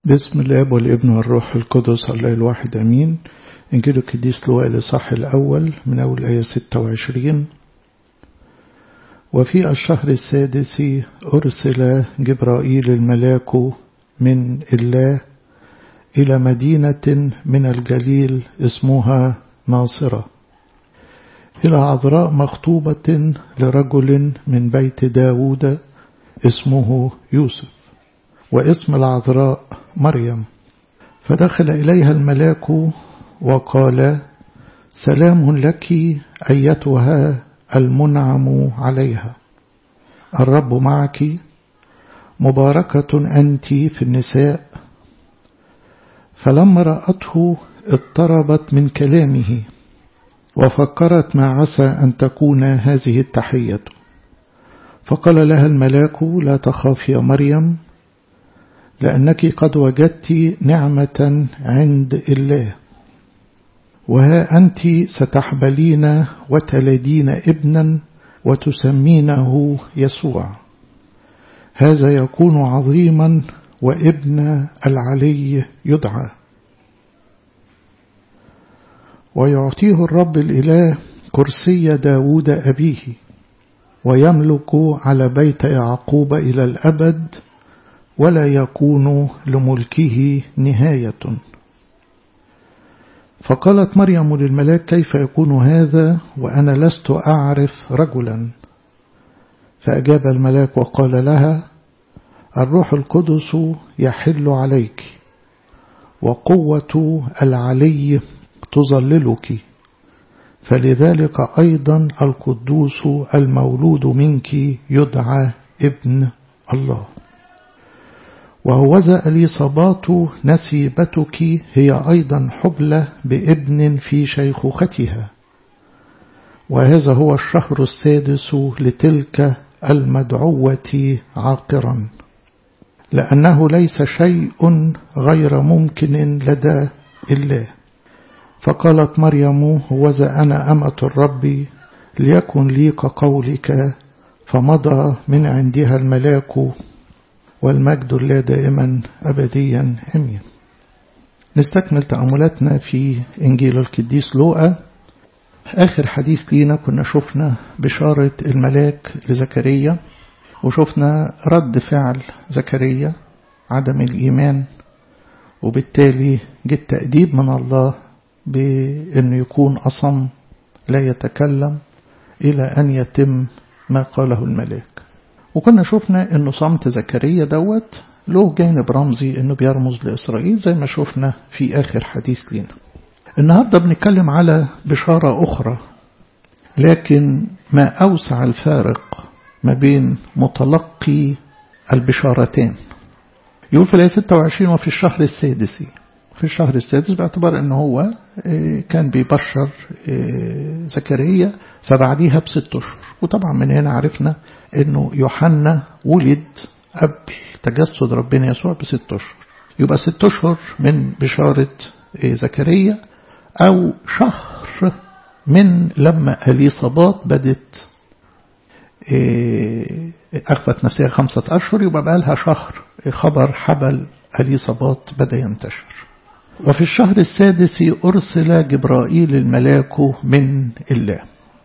بسم الاب والابن والروح القدس الله الواحد امين انجيل القديس لوقا الاصحاح الاول من اول ايه 26 وفي الشهر السادس ارسل جبرائيل الملاك من الله الى مدينه من الجليل اسمها ناصره الى عذراء مخطوبه لرجل من بيت داود اسمه يوسف واسم العذراء مريم فدخل إليها الملاك وقال سلام لك أيتها المنعم عليها الرب معك مباركة أنت في النساء فلما رأته اضطربت من كلامه وفكرت ما عسى أن تكون هذه التحية فقال لها الملاك لا تخاف يا مريم لأنك قد وجدت نعمة عند الله وها أنت ستحبلين وتلدين ابنا وتسمينه يسوع هذا يكون عظيما وابن العلي يدعى ويعطيه الرب الإله كرسي داود أبيه ويملك على بيت يعقوب إلى الأبد ولا يكون لملكه نهاية فقالت مريم للملاك كيف يكون هذا وأنا لست أعرف رجلا فأجاب الملاك وقال لها الروح القدس يحل عليك وقوة العلي تظللك فلذلك أيضا القدوس المولود منك يدعى ابن الله وهوذا اليصابات نسيبتك هي أيضا حبلة بابن في شيخوختها وهذا هو الشهر السادس لتلك المدعوة عاقرا لأنه ليس شيء غير ممكن لدى الله فقالت مريم هوذا أنا أمة الرب ليكن لي كقولك فمضى من عندها الملاك والمجد الله دائما أبديا أمين نستكمل تأملاتنا في إنجيل القديس لوقا آخر حديث لينا كنا شفنا بشارة الملاك لزكريا وشفنا رد فعل زكريا عدم الإيمان وبالتالي جه التأديب من الله بأنه يكون أصم لا يتكلم إلى أن يتم ما قاله الملاك وكنا شفنا أنه صمت زكريا دوت له جانب رمزي أنه بيرمز لإسرائيل زي ما شفنا في آخر حديث لنا النهاردة بنتكلم على بشارة أخرى لكن ما أوسع الفارق ما بين متلقي البشارتين يقول في الآية 26 وفي الشهر السادس في الشهر السادس باعتبار أنه هو كان بيبشر زكريا فبعديها بست أشهر وطبعا من هنا عرفنا أنه يوحنا ولد قبل تجسد ربنا يسوع بست أشهر يبقى ست أشهر من بشارة زكريا أو شهر من لما أليصابات بدت أخذت نفسها خمسة أشهر يبقى بقى لها شهر خبر حبل أليصابات بدأ ينتشر وفي الشهر السادس أرسل جبرائيل الملاك من الله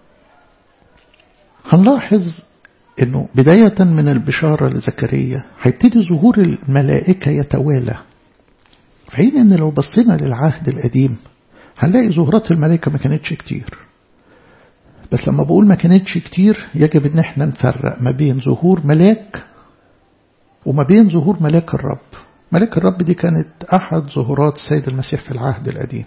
هنلاحظ أنه بداية من البشارة لزكريا هيبتدي ظهور الملائكة يتوالى في حين أن لو بصينا للعهد القديم هنلاقي ظهورات الملائكة ما كانتش كتير بس لما بقول ما كانتش كتير يجب ان احنا نفرق ما بين ظهور ملاك وما بين ظهور ملاك الرب ملاك الرب دي كانت أحد ظهورات السيد المسيح في العهد القديم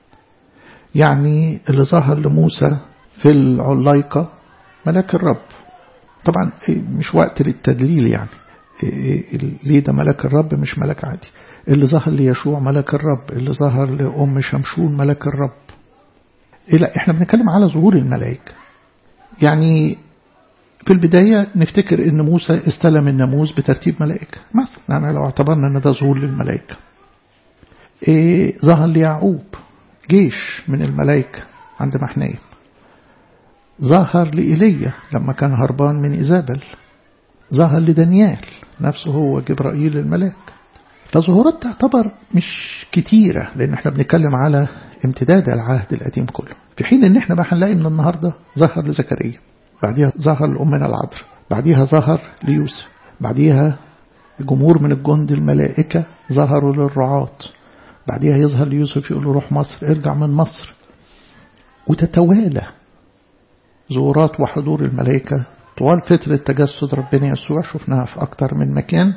يعني اللي ظهر لموسى في العلايقة ملاك الرب طبعا مش وقت للتدليل يعني ليه ده ملاك الرب مش ملاك عادي اللي ظهر ليشوع ملاك الرب اللي ظهر لأم شمشون ملاك الرب لا احنا بنتكلم على ظهور الملائكة يعني في البداية نفتكر ان موسى استلم الناموس بترتيب ملائكة مثلا يعني لو اعتبرنا ان ده ظهور للملائكة إيه ظهر ليعقوب جيش من الملائكة عند محنايم ظهر لإيليا لما كان هربان من إيزابل ظهر لدانيال نفسه هو جبرائيل الملاك فظهورات تعتبر مش كتيرة لأن احنا بنتكلم على امتداد العهد القديم كله في حين ان احنا بقى هنلاقي من النهاردة ظهر لزكريا بعديها ظهر لأمنا العذراء بعديها ظهر ليوسف بعديها جمهور من الجند الملائكة ظهروا للرعاة بعديها يظهر ليوسف يقول له روح مصر ارجع من مصر وتتوالى ظهورات وحضور الملائكة طوال فترة تجسد ربنا يسوع شفناها في أكتر من مكان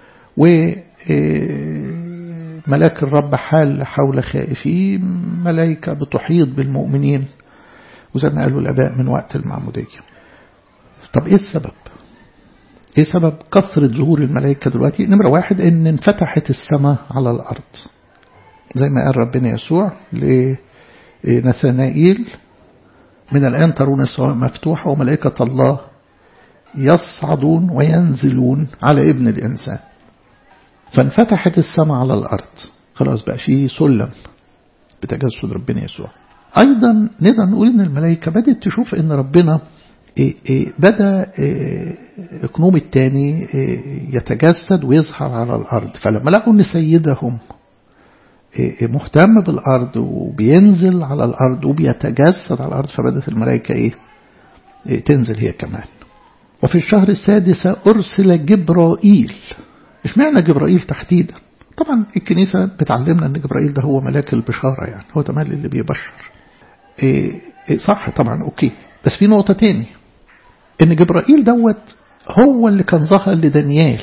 وملاك الرب حال حول خائفين ملائكة بتحيط بالمؤمنين وزي ما قالوا الأباء من وقت المعمودية طب إيه السبب إيه سبب كثرة ظهور الملائكة دلوقتي نمرة واحد إن انفتحت السماء على الأرض زي ما قال ربنا يسوع لنثنائيل من الآن ترون السماء مفتوحة وملائكة الله يصعدون وينزلون على ابن الإنسان فانفتحت السماء على الأرض خلاص بقى في سلم بتجسد ربنا يسوع أيضا نقدر نقول إن الملائكة بدأت تشوف إن ربنا إيه إيه بدأ إيه إقنوم الثاني يتجسد ويظهر على الأرض فلما لقوا إن سيدهم مهتم بالأرض وبينزل على الأرض وبيتجسد على الأرض فبدأت الملائكة إيه تنزل هي كمان وفي الشهر السادس أرسل جبرائيل اشمعنى جبرائيل تحديدا طبعا الكنيسة بتعلمنا أن جبرائيل ده هو ملاك البشارة يعني هو ده مال اللي بيبشر إيه إيه صح طبعا أوكي بس في نقطة تاني ان جبرائيل دوت هو اللي كان ظهر لدانيال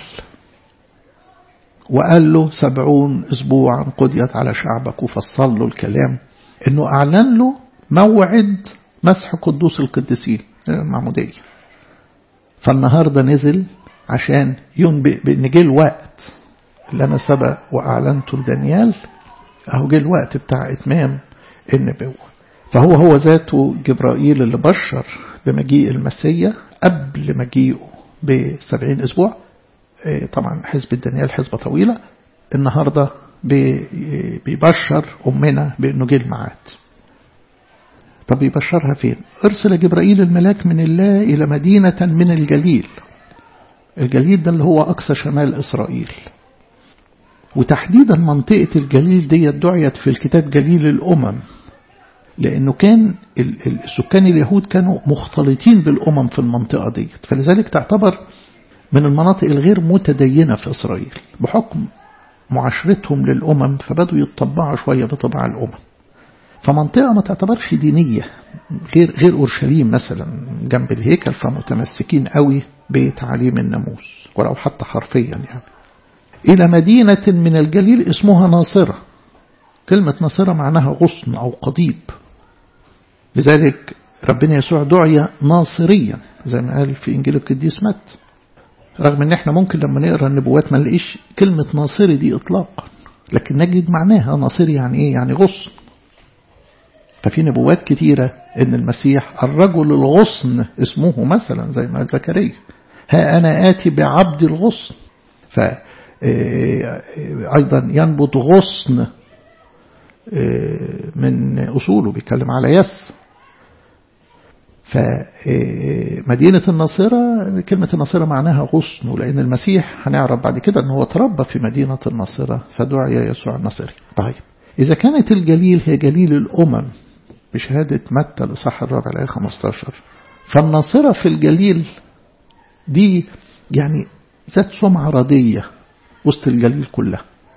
وقال له سبعون اسبوعا قضيت على شعبك وفصل له الكلام انه اعلن له موعد مسح قدوس القديسين المعمودية فالنهاردة نزل عشان ينبئ بان جه الوقت اللي انا سبق واعلنته لدانيال اهو جه الوقت بتاع اتمام النبوة فهو هو ذاته جبرائيل اللي بشر بمجيء المسيا قبل مجيئه بسبعين أسبوع طبعا حزب دانيال حزبة طويلة النهاردة بيبشر أمنا بأنه جه الميعاد طب يبشرها فين أرسل جبرائيل الملاك من الله إلى مدينة من الجليل الجليل ده اللي هو أقصى شمال إسرائيل وتحديدا منطقة الجليل دي دعيت في الكتاب جليل الأمم لأنه كان السكان اليهود كانوا مختلطين بالأمم في المنطقة دي فلذلك تعتبر من المناطق الغير متدينة في إسرائيل بحكم معاشرتهم للأمم فبدوا يتطبعوا شوية بطبع الأمم فمنطقة ما تعتبرش دينية غير غير أورشليم مثلا جنب الهيكل فمتمسكين قوي بتعاليم الناموس ولو حتى حرفيا يعني إلى مدينة من الجليل اسمها ناصرة كلمة ناصرة معناها غصن أو قضيب لذلك ربنا يسوع دعي ناصريا زي ما قال في إنجيل القديس مت رغم ان احنا ممكن لما نقرا النبوات ما نلاقيش كلمة ناصري دي اطلاقا لكن نجد معناها ناصري يعني ايه يعني غصن ففي نبوات كتيرة ان المسيح الرجل الغصن اسمه مثلا زي ما زكريا ها انا اتي بعبد الغصن ف ايضا ينبت غصن من اصوله بيتكلم على يس فمدينة الناصرة كلمة الناصرة معناها غصن لأن المسيح هنعرف بعد كده أنه تربى في مدينة الناصرة فدعي يسوع الناصري طيب إذا كانت الجليل هي جليل الأمم بشهادة متى الإصحاح الرابع الآية 15 فالناصرة في الجليل دي يعني ذات سمعة ردية وسط الجليل كلها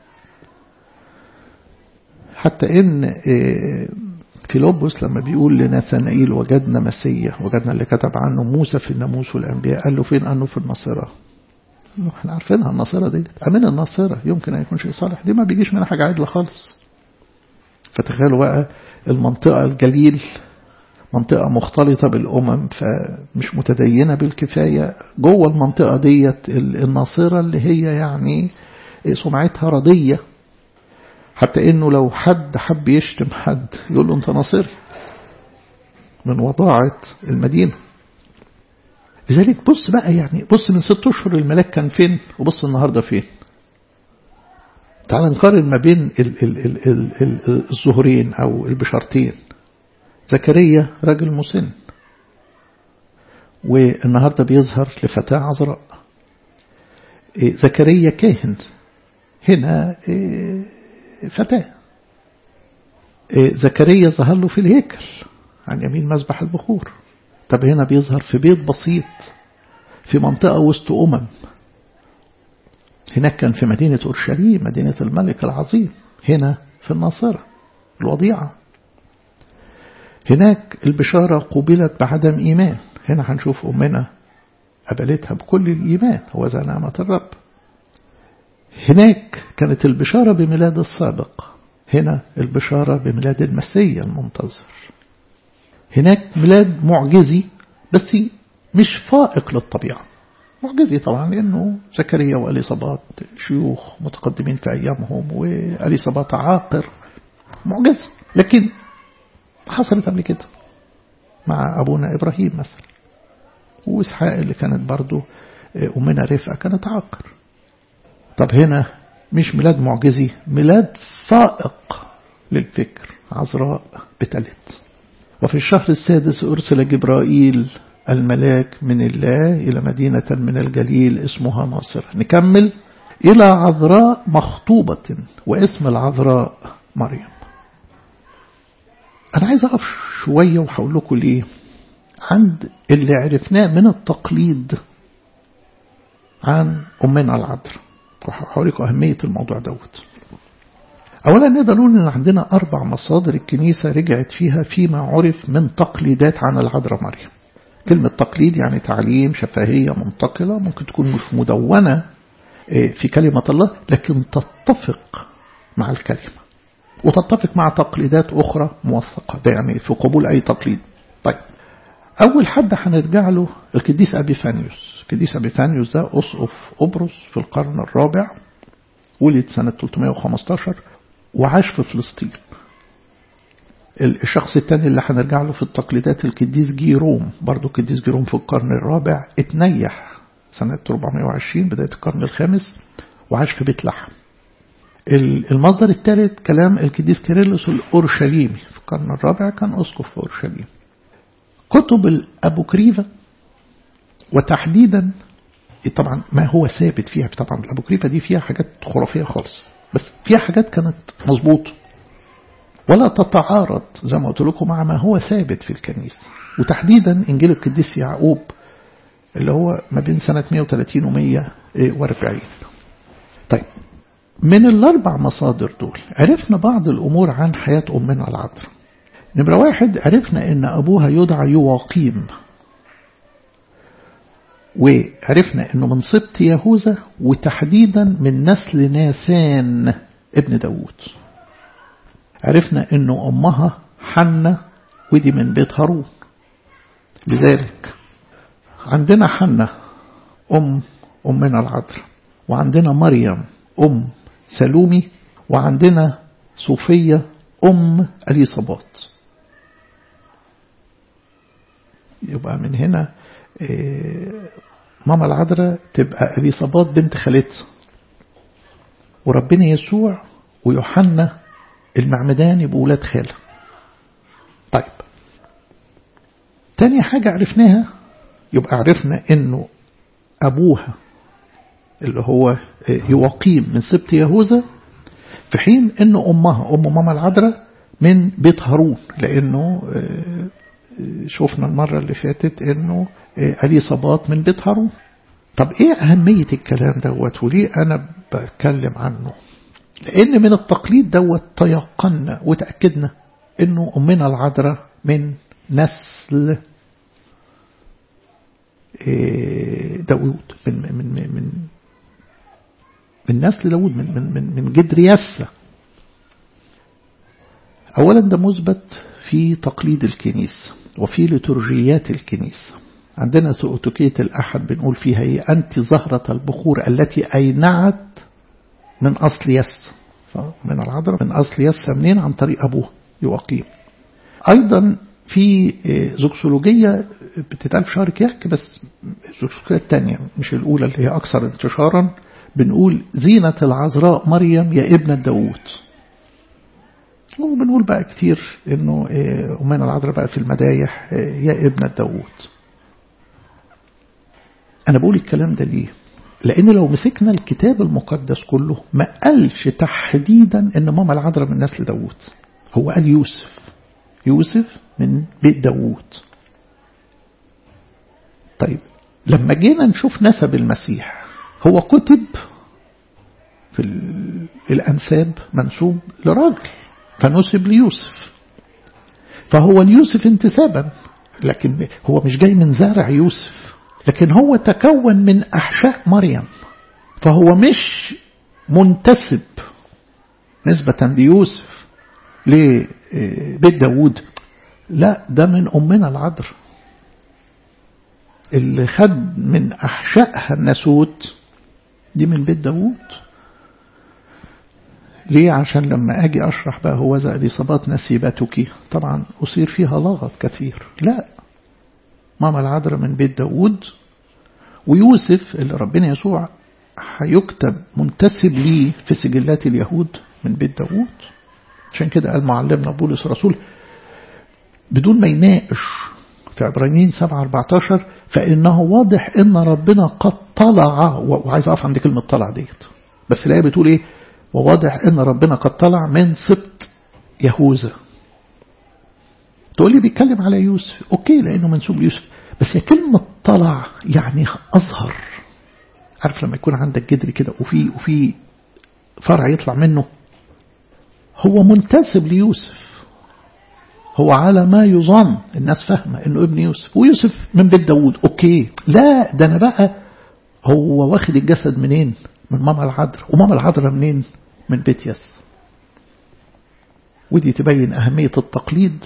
حتى إن فيلبس لما بيقول لناثنائيل وجدنا مسيا وجدنا اللي كتب عنه موسى في الناموس والأنبياء قال له فين قال في الناصرة احنا عارفينها الناصرة دي أمين الناصرة يمكن أن يكون شيء صالح دي ما بيجيش منها حاجة عدلة خالص فتخيلوا بقى المنطقة الجليل منطقة مختلطة بالأمم فمش متدينة بالكفاية جوه المنطقة ديت الناصرة اللي هي يعني سمعتها ردية حتى انه لو حد حب يشتم حد يقول له انت ناصري من وضاعة المدينة لذلك بص بقى يعني بص من ست اشهر الملاك كان فين وبص النهاردة فين تعال نقارن ما بين ال ال ال ال ال الظهرين او البشارتين زكريا راجل مسن والنهاردة بيظهر لفتاة عذراء زكريا كاهن هنا فتاة زكريا ظهر له في الهيكل عن يمين مذبح البخور طب هنا بيظهر في بيت بسيط في منطقة وسط أمم هناك كان في مدينة أورشليم مدينة الملك العظيم هنا في الناصرة الوضيعة هناك البشارة قبلت بعدم إيمان هنا هنشوف أمنا قبلتها بكل الإيمان هو ذا نعمة الرب هناك كانت البشارة بميلاد السابق هنا البشارة بميلاد المسيح المنتظر هناك ميلاد معجزي بس مش فائق للطبيعة معجزي طبعا لأنه زكريا وأليصابات شيوخ متقدمين في أيامهم وأليصابات عاقر معجز لكن حصلت قبل كده مع أبونا إبراهيم مثلا وإسحاق اللي كانت برضو أمنا رفقة كانت عاقر طب هنا مش ميلاد معجزي ميلاد فائق للفكر عذراء بتلت وفي الشهر السادس أرسل جبرائيل الملاك من الله إلى مدينة من الجليل اسمها ناصر نكمل إلى عذراء مخطوبة واسم العذراء مريم أنا عايز أقف شوية وهقول لكم ليه عند اللي عرفناه من التقليد عن أمنا العذراء وهقول لكم أهمية الموضوع دوت أولا نقدر نقول إن عندنا أربع مصادر الكنيسة رجعت فيها فيما عرف من تقليدات عن العذراء مريم كلمة تقليد يعني تعليم شفهية منتقلة ممكن تكون مش مدونة في كلمة الله لكن تتفق مع الكلمة وتتفق مع تقليدات أخرى موثقة ده يعني في قبول أي تقليد طيب أول حد هنرجع له القديس أبيفانيوس القديس أبيفانيوس ده أسقف أبرص في القرن الرابع ولد سنة 315 وعاش في فلسطين الشخص الثاني اللي هنرجع له في التقليدات القديس جيروم برضو القديس جيروم في القرن الرابع اتنيح سنة 420 بداية القرن الخامس وعاش في بيت لحم المصدر الثالث كلام القديس كيرلس الأورشليمي في القرن الرابع كان أسقف في أورشليم كتب الأبوكريفة وتحديدا طبعا ما هو ثابت فيها طبعا الأبوكريفة دي فيها حاجات خرافية خالص بس فيها حاجات كانت مظبوطه ولا تتعارض زي ما قلت لكم مع ما هو ثابت في الكنيسة وتحديدا إنجيل القديس يعقوب اللي هو ما بين سنة 130 و 140 طيب من الأربع مصادر دول عرفنا بعض الأمور عن حياة أمنا العذراء نمرة واحد عرفنا إن أبوها يدعى يواقيم وعرفنا إنه من سبط يهوذا وتحديدا من نسل ناثان ابن داوود عرفنا انه امها حنة ودي من بيت هارون لذلك عندنا حنة ام امنا العذراء وعندنا مريم ام سلومي وعندنا صوفية ام اليصابات يبقى من هنا ماما العذراء تبقى اليصابات بنت خالتها وربنا يسوع ويوحنا المعمدان يبقوا ولاد خالة طيب تاني حاجة عرفناها يبقى عرفنا انه ابوها اللي هو يواقيم من سبط يهوذا في حين انه امها ام ماما العذراء من بيت هارون لانه شفنا المرة اللي فاتت انه اليصابات من بيت هارون طب ايه اهمية الكلام دوت وليه انا بتكلم عنه لأن من التقليد دوت تيقنا وتأكدنا أنه أمنا العذراء من نسل داود من من من من, من نسل داود من من من, من جدر يسة أولا ده مثبت في تقليد الكنيسة وفي لترجيات الكنيسة عندنا سؤتكية الأحد بنقول فيها هي أنت زهرة البخور التي أينعت من أصل يس من العذراء من أصل يس منين عن طريق أبوه يواقيم أيضا في زوكسولوجية بتتقال في شهر كيحك بس الزوكسولوجية الثانية مش الأولى اللي هي أكثر انتشارا بنقول زينة العذراء مريم يا ابنة داوود وبنقول بقى كتير انه أمنا العذراء بقى في المدايح يا ابنة داوود أنا بقول الكلام ده ليه لأن لو مسكنا الكتاب المقدس كله ما قالش تحديدا إن ماما العذراء من نسل داوود هو قال يوسف يوسف من بيت داوود طيب لما جينا نشوف نسب المسيح هو كتب في الأنساب منسوب لراجل فنسب ليوسف فهو ليوسف انتسابا لكن هو مش جاي من زرع يوسف لكن هو تكون من أحشاء مريم فهو مش منتسب نسبة ليوسف لبيت داود لا ده من أمنا العذراء اللي خد من أحشائها الناسوت دي من بيت داود ليه عشان لما أجي أشرح بقى هو ذا الإصابات نسيبتك طبعا أصير فيها لغط كثير لا ماما العذراء من بيت داود ويوسف اللي ربنا يسوع هيكتب منتسب ليه في سجلات اليهود من بيت داود عشان كده قال معلمنا بولس الرسول بدون ما يناقش في عبرانيين 7 14 فإنه واضح إن ربنا قد طلع وعايز أقف عند كلمة طلع ديت بس الآية بتقول إيه وواضح إن ربنا قد طلع من سبط يهوذا تقول لي بيتكلم على يوسف أوكي لأنه منسوب ليوسف بس هي كلمة طلع يعني أظهر عارف لما يكون عندك جدر كده وفي وفي فرع يطلع منه هو منتسب ليوسف هو على ما يظن الناس فاهمة انه ابن يوسف ويوسف من بيت داود اوكي لا ده انا بقى هو واخد الجسد منين من ماما العذراء وماما العذراء منين من بيت يس ودي تبين أهمية التقليد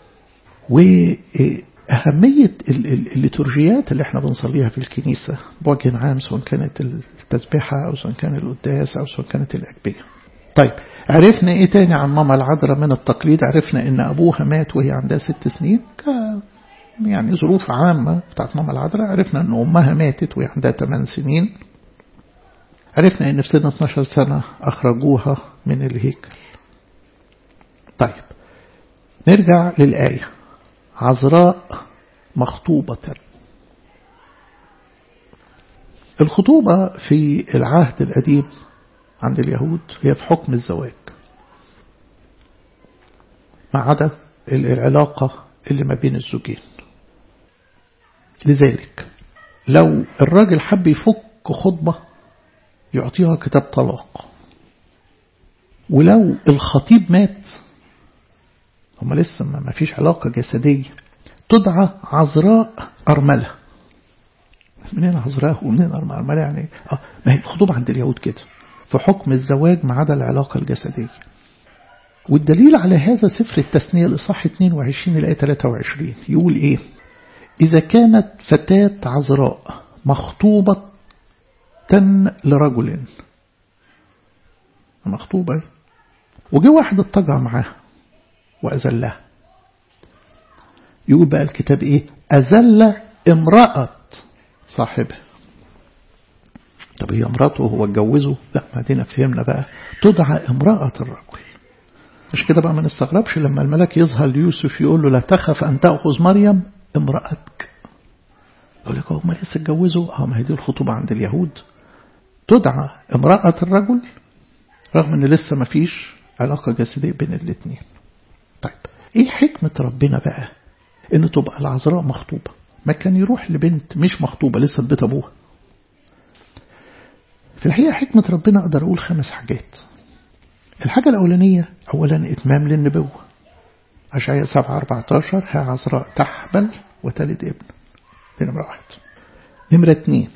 وأهمية الليتورجيات اللي احنا بنصليها في الكنيسة بوجه عام سواء كانت التسبيحة أو سواء كان القداس أو سواء كانت الأجبية طيب عرفنا ايه تاني عن ماما العذراء من التقليد عرفنا ان ابوها مات وهي عندها ست سنين ك يعني ظروف عامة بتاعت ماما العذراء عرفنا ان امها ماتت وهي عندها 8 سنين عرفنا ان في سن 12 سنة اخرجوها من الهيكل طيب نرجع للآية عذراء مخطوبة الخطوبة في العهد القديم عند اليهود هي في حكم الزواج ما عدا العلاقة اللي ما بين الزوجين لذلك لو الراجل حب يفك خطبة يعطيها كتاب طلاق ولو الخطيب مات هما لسه ما فيش علاقة جسدية تدعى عذراء أرملة منين عذراء ومنين أرملة يعني آه ما هي الخطوبة عند اليهود كده في حكم الزواج ما عدا العلاقة الجسدية والدليل على هذا سفر التثنية الإصحاح 22 الآية 23 يقول إيه إذا كانت فتاة عذراء مخطوبة لرجل مخطوبة وجه واحد اتجع معاها وأزلها يقول بقى الكتاب إيه أزل امرأة صاحبه طب هي امراته وهو اتجوزه لا ما دينا فهمنا بقى تدعى امرأة الرجل مش كده بقى ما نستغربش لما الملك يظهر ليوسف يقول له لا تخف أن تأخذ مريم امرأتك يقول لك هم لسه اتجوزوا اه ما هي دي الخطوبة عند اليهود تدعى امرأة الرجل رغم ان لسه ما فيش علاقة جسدية بين الاثنين طيب ايه حكمة ربنا بقى ان تبقى العذراء مخطوبة ما كان يروح لبنت مش مخطوبة لسه في بيت ابوها في الحقيقة حكمة ربنا أقدر أقول خمس حاجات الحاجة الأولانية أولا إتمام للنبوة أشعياء 7 14 ها عذراء تحبل وتلد ابن دي نمرة واحد نمرة اتنين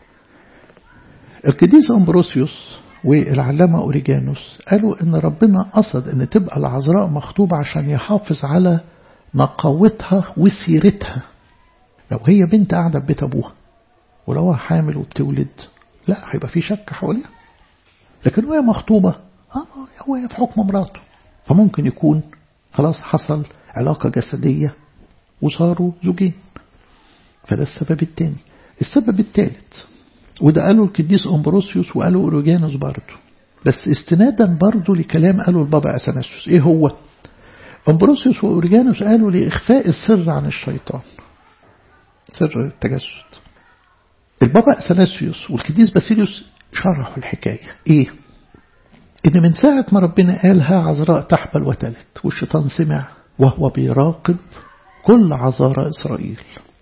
القديس أمبروسيوس والعلامة أوريجانوس قالوا إن ربنا قصد إن تبقى العذراء مخطوبة عشان يحافظ على نقاوتها وسيرتها لو هي بنت قاعدة في بيت أبوها ولو حامل وبتولد لا هيبقى في شك حواليها لكن وهي مخطوبة اه هو في حكم مراته فممكن يكون خلاص حصل علاقة جسدية وصاروا زوجين فده السبب الثاني السبب الثالث وده قاله القديس أمبروسيوس وقاله أوروجانوس برضه بس استنادا برضه لكلام قاله البابا أثناسيوس إيه هو أمبروسيوس وأوريجانوس قالوا لإخفاء السر عن الشيطان سر التجسد البابا أثناسيوس والقديس باسيليوس شرحوا الحكاية إيه؟ إن من ساعة ما ربنا قالها عذراء تحبل وتلت والشيطان سمع وهو بيراقب كل عذارى إسرائيل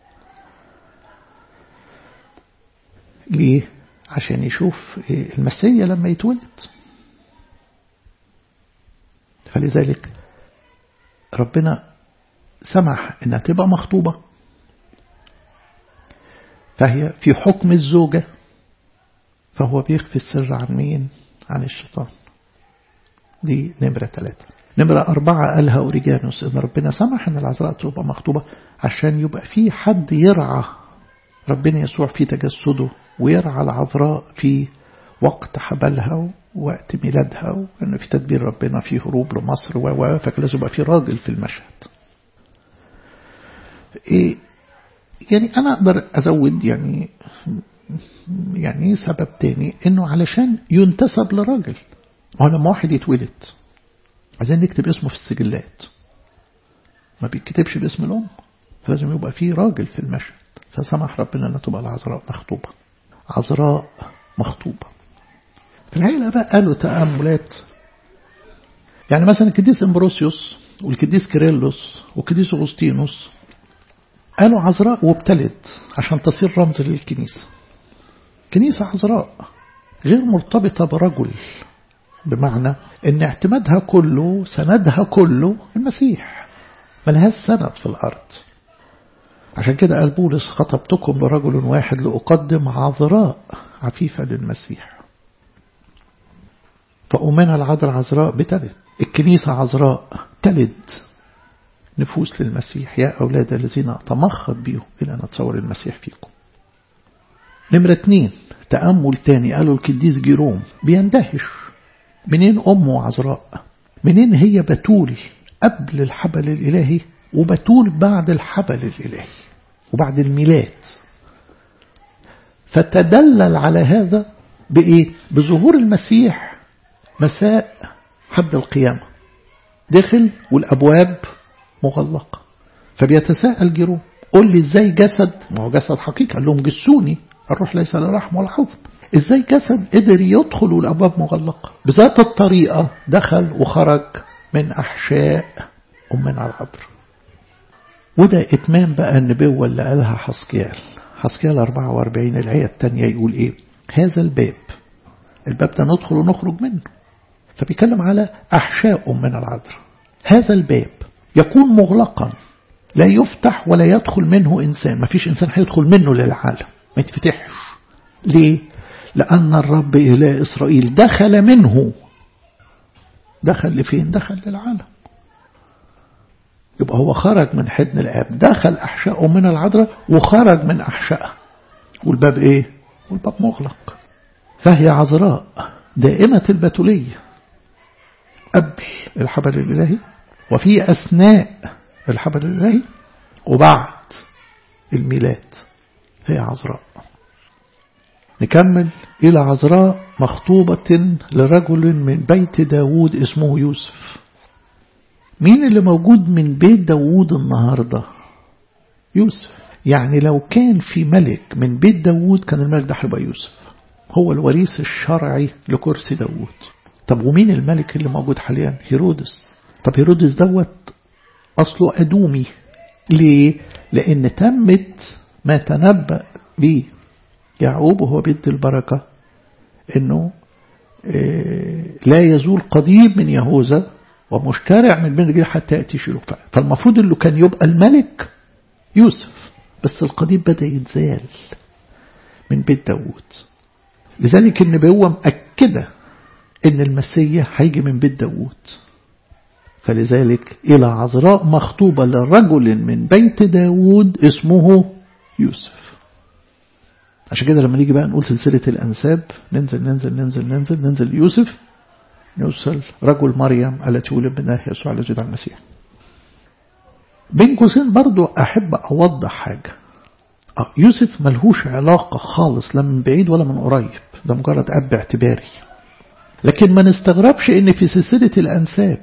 ليه؟ عشان يشوف المسيا لما يتولد فلذلك ربنا سمح انها تبقى مخطوبة فهي في حكم الزوجة فهو بيخفي السر عن مين عن الشيطان دي نمرة ثلاثة نمرة أربعة قالها أوريجانوس إن ربنا سمح إن العذراء تبقى مخطوبة عشان يبقى في حد يرعى ربنا يسوع في تجسده ويرعى العذراء في وقت حبلها ووقت ميلادها وأن في تدبير ربنا في هروب لمصر و فلازم يبقى في راجل في المشهد إيه يعني أنا أقدر أزود يعني يعني سبب تاني إنه علشان ينتسب لراجل هو لما واحد يتولد عايزين نكتب اسمه في السجلات ما بيتكتبش باسم الأم فلازم يبقى فيه راجل في المشهد فسمح ربنا أن تبقى العذراء مخطوبة عذراء مخطوبة في الحقيقة بقى قالوا تأملات يعني مثلا القديس امبروسيوس والقديس كيرلس والقديس أغسطينوس قالوا عذراء وابتلت عشان تصير رمز للكنيسة كنيسة عذراء غير مرتبطة برجل بمعنى ان اعتمادها كله سندها كله المسيح ملهاش سند في الأرض عشان كده قال بولس خطبتكم لرجل واحد لأقدم عذراء عفيفة للمسيح فأمنا العذراء عذراء بتلد الكنيسة عذراء تلد نفوس للمسيح يا أولاد الذين أتمخض بيهم إلى أن أتصور المسيح فيكم نمرة اتنين تأمل تاني قالوا القديس جيروم بيندهش منين أمه عذراء منين هي بتول قبل الحبل الإلهي وبتول بعد الحبل الإلهي وبعد الميلاد فتدلل على هذا بإيه؟ بظهور المسيح مساء حد القيامة دخل والأبواب مغلقة فبيتساءل جيروم قول لي ازاي جسد ما هو جسد حقيقي قال لهم جسوني الروح ليس لرحم ولا حفظ ازاي جسد قدر يدخل والابواب مغلقه بذات الطريقه دخل وخرج من احشاء امنا العذراء وده اتمام بقى النبوه اللي قالها حسكيال حسكيال 44 الايه الثانيه يقول ايه هذا الباب الباب ده ندخل ونخرج منه فبيتكلم على احشاء امنا العذراء هذا الباب يكون مغلقا لا يفتح ولا يدخل منه إنسان ما فيش إنسان هيدخل منه للعالم ما يتفتحش ليه لأن الرب إله إسرائيل دخل منه دخل لفين دخل للعالم يبقى هو خرج من حضن الآب دخل أحشاء من العذراء وخرج من أحشائها والباب إيه والباب مغلق فهي عذراء دائمة البتولية قبل الحبل الإلهي وفي أثناء الحبل الإلهي وبعد الميلاد هي عذراء نكمل إلى عذراء مخطوبة لرجل من بيت داود اسمه يوسف مين اللي موجود من بيت داود النهاردة يوسف يعني لو كان في ملك من بيت داود كان الملك ده هيبقى يوسف هو الوريث الشرعي لكرسي داود طب ومين الملك اللي موجود حاليا هيرودس طب هيرودس دوت أصله أدومي ليه لأن تمت ما تنبأ به يعقوب وهو بيد البركة انه لا يزول قضيب من يهوذا ومشترع من بين رجال حتى يأتي شيلوفا فالمفروض اللي كان يبقى الملك يوسف بس القضيب بدأ يتزال من بيت داود لذلك النبوة مأكدة ان المسيح هيجي من بيت داود فلذلك إلى عذراء مخطوبة لرجل من بيت داود اسمه يوسف عشان كده لما نيجي بقى نقول سلسلة الأنساب ننزل ننزل ننزل ننزل ننزل يوسف نوصل رجل مريم التي ولد منها يسوع الذي يدعى المسيح بين قوسين برضو أحب أوضح حاجة آه يوسف ملهوش علاقة خالص لا من بعيد ولا من قريب ده مجرد أب اعتباري لكن ما نستغربش ان في سلسلة الأنساب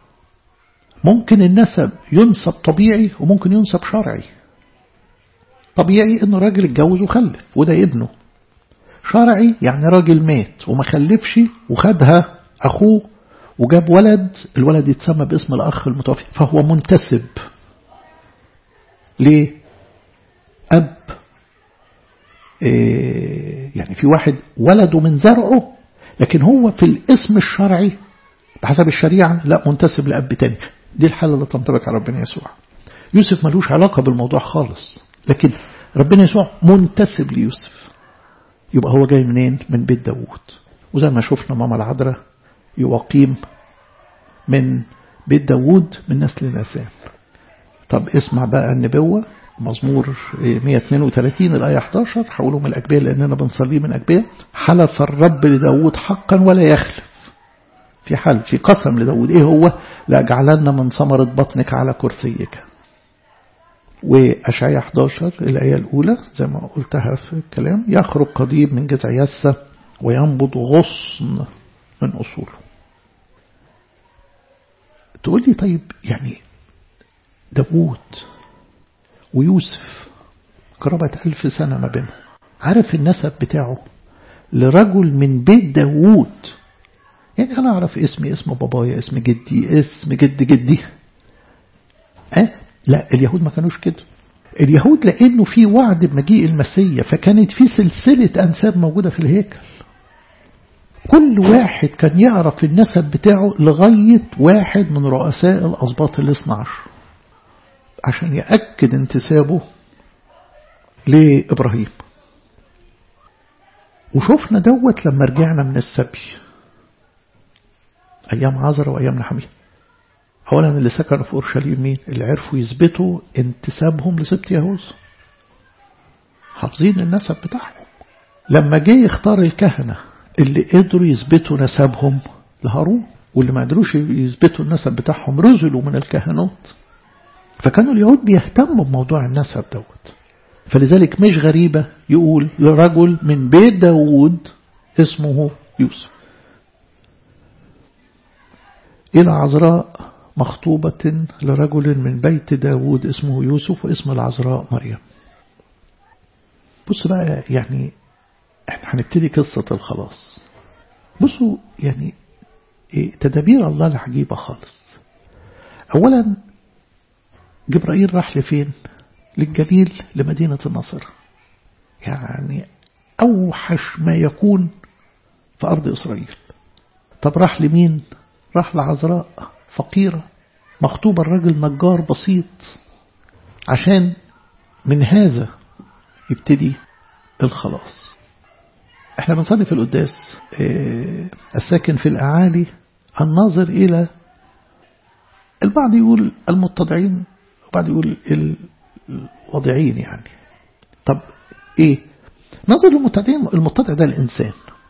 ممكن النسب ينسب طبيعي وممكن ينسب شرعي طبيعي انه راجل اتجوز وخلف وده ابنه شرعي يعني راجل مات وما خلفش وخدها اخوه وجاب ولد الولد يتسمى باسم الاخ المتوفي فهو منتسب ليه اب إيه يعني في واحد ولده من زرعه لكن هو في الاسم الشرعي بحسب الشريعة لا منتسب لأب تاني دي الحالة اللي تنطبق على ربنا يسوع يوسف ملوش علاقة بالموضوع خالص لكن ربنا يسوع منتسب ليوسف يبقى هو جاي منين من بيت داوود وزي ما شفنا ماما العذراء يقيم من بيت داوود من نسل ناثان طب اسمع بقى النبوة مزمور 132 الآية 11 حولوا من الأجبية لأننا بنصلي من أجبية حلف الرب لداود حقا ولا يخلف في حل في قسم لداود إيه هو لأجعلن من ثمرة بطنك على كرسيك وأشعية 11 الآية الأولى زي ما قلتها في الكلام يخرج قضيب من جذع يسة وينبض غصن من أصوله تقول لي طيب يعني داوود ويوسف قرابة ألف سنة ما بينهم عارف النسب بتاعه لرجل من بيت داوود يعني أنا أعرف اسمي اسم بابايا اسم جدي اسم جد جدي أه؟ لا اليهود ما كانوش كده اليهود لأنه في وعد بمجيء المسيح فكانت في سلسلة أنساب موجودة في الهيكل كل واحد كان يعرف النسب بتاعه لغاية واحد من رؤساء الأسباط الاثنى عشر عشان يأكد انتسابه لإبراهيم وشوفنا دوت لما رجعنا من السبي أيام عذرا وأيام نحمية أولا اللي سكنوا في أورشليم مين اللي عرفوا يثبتوا انتسابهم لسبت يهوذا حافظين النسب بتاعهم لما جه يختار الكهنة اللي قدروا يثبتوا نسبهم لهارون واللي ما قدروش يثبتوا النسب بتاعهم رزلوا من الكهنوت فكانوا اليهود بيهتموا بموضوع النسب دوت فلذلك مش غريبة يقول لرجل من بيت داود اسمه يوسف إلى عذراء مخطوبة لرجل من بيت داود اسمه يوسف واسم العذراء مريم بص بقى يعني احنا هنبتدي قصة الخلاص بصوا يعني ايه تدابير الله العجيبة خالص اولا جبرائيل راح لفين للجليل لمدينة النصر يعني أوحش ما يكون في أرض إسرائيل طب راح لمين راح لعذراء فقيرة مخطوبة الرجل نجار بسيط عشان من هذا يبتدي الخلاص احنا بنصلي في القداس اه الساكن في الأعالي الناظر إلى البعض يقول المتضعين وبعض يقول الوضعين يعني طب ايه نظر المتضعين المتضع ده الإنسان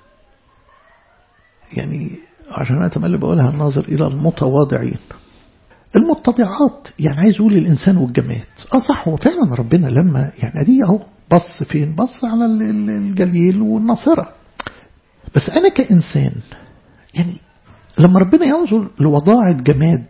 يعني عشان أنا تملي بقولها الناظر إلى المتواضعين المتضعات يعني عايز يقول الإنسان والجماد اه صح هو فعلا ربنا لما يعني أدي أهو بص فين بص على الجليل والناصرة بس أنا كإنسان يعني لما ربنا ينظر لوضاعة جماد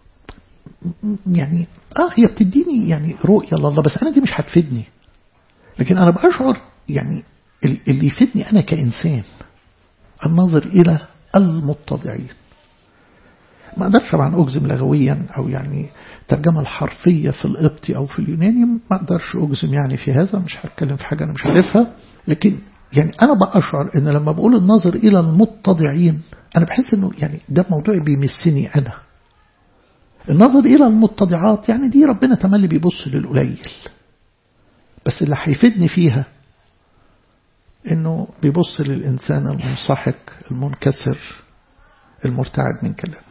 يعني اه هي بتديني يعني رؤية لله بس أنا دي مش هتفيدني لكن أنا بأشعر يعني اللي يفيدني أنا كإنسان النظر إلى المتضعين ما أقدرش طبعا أجزم لغويا أو يعني الترجمة الحرفية في القبطي أو في اليوناني ما أقدرش أجزم يعني في هذا مش هتكلم في حاجة أنا مش عارفها لكن يعني أنا بأشعر إن لما بقول النظر إلى المتضعين أنا بحس إنه يعني ده موضوع بيمسني أنا النظر إلى المتضعات يعني دي ربنا تملي بيبص للقليل بس اللي هيفيدني فيها إنه بيبص للإنسان المنسحق المنكسر المرتعد من كلامه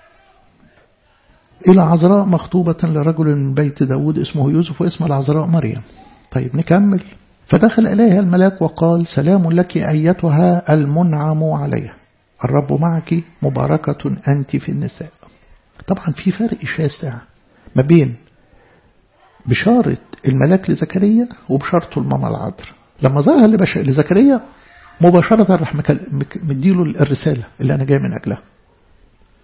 إلى عذراء مخطوبة لرجل من بيت داود اسمه يوسف واسم العذراء مريم طيب نكمل فدخل إليها الملاك وقال سلام لك أيتها المنعم عليها الرب معك مباركة أنت في النساء طبعا في فرق شاسع ما بين بشارة الملاك لزكريا وبشارته الماما العذراء لما ظهر لزكريا مباشرة راح مديله الرسالة اللي أنا جاي من أجلها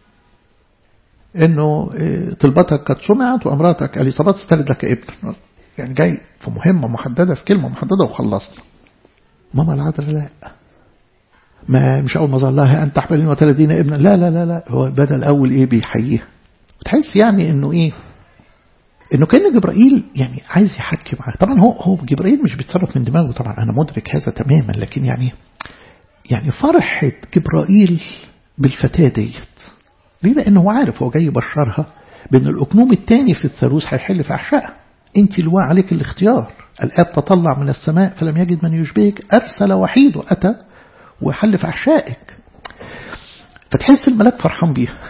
إنه طلبتك قد سمعت وأمراتك أليصابات استلد لك ابن يعني جاي في مهمة محددة في كلمة محددة وخلصنا ماما العذراء لا ما مش أول ما ظل لها أن تحملين وتلدين ابنا لا لا لا لا هو بدأ الأول إيه بيحييها وتحس يعني إنه إيه إنه كان جبرائيل يعني عايز يحكي معاه طبعا هو هو جبرائيل مش بيتصرف من دماغه طبعا أنا مدرك هذا تماما لكن يعني يعني فرحة جبرائيل بالفتاة ديت ليه لأنه هو عارف هو جاي يبشرها بأن الأكنوم الثاني في الثالوث هيحل في أحشائها أنت اللي عليك الاختيار الآب تطلع من السماء فلم يجد من يشبهك أرسل وحيده أتى وحل في أحشائك فتحس الملاك فرحان بيها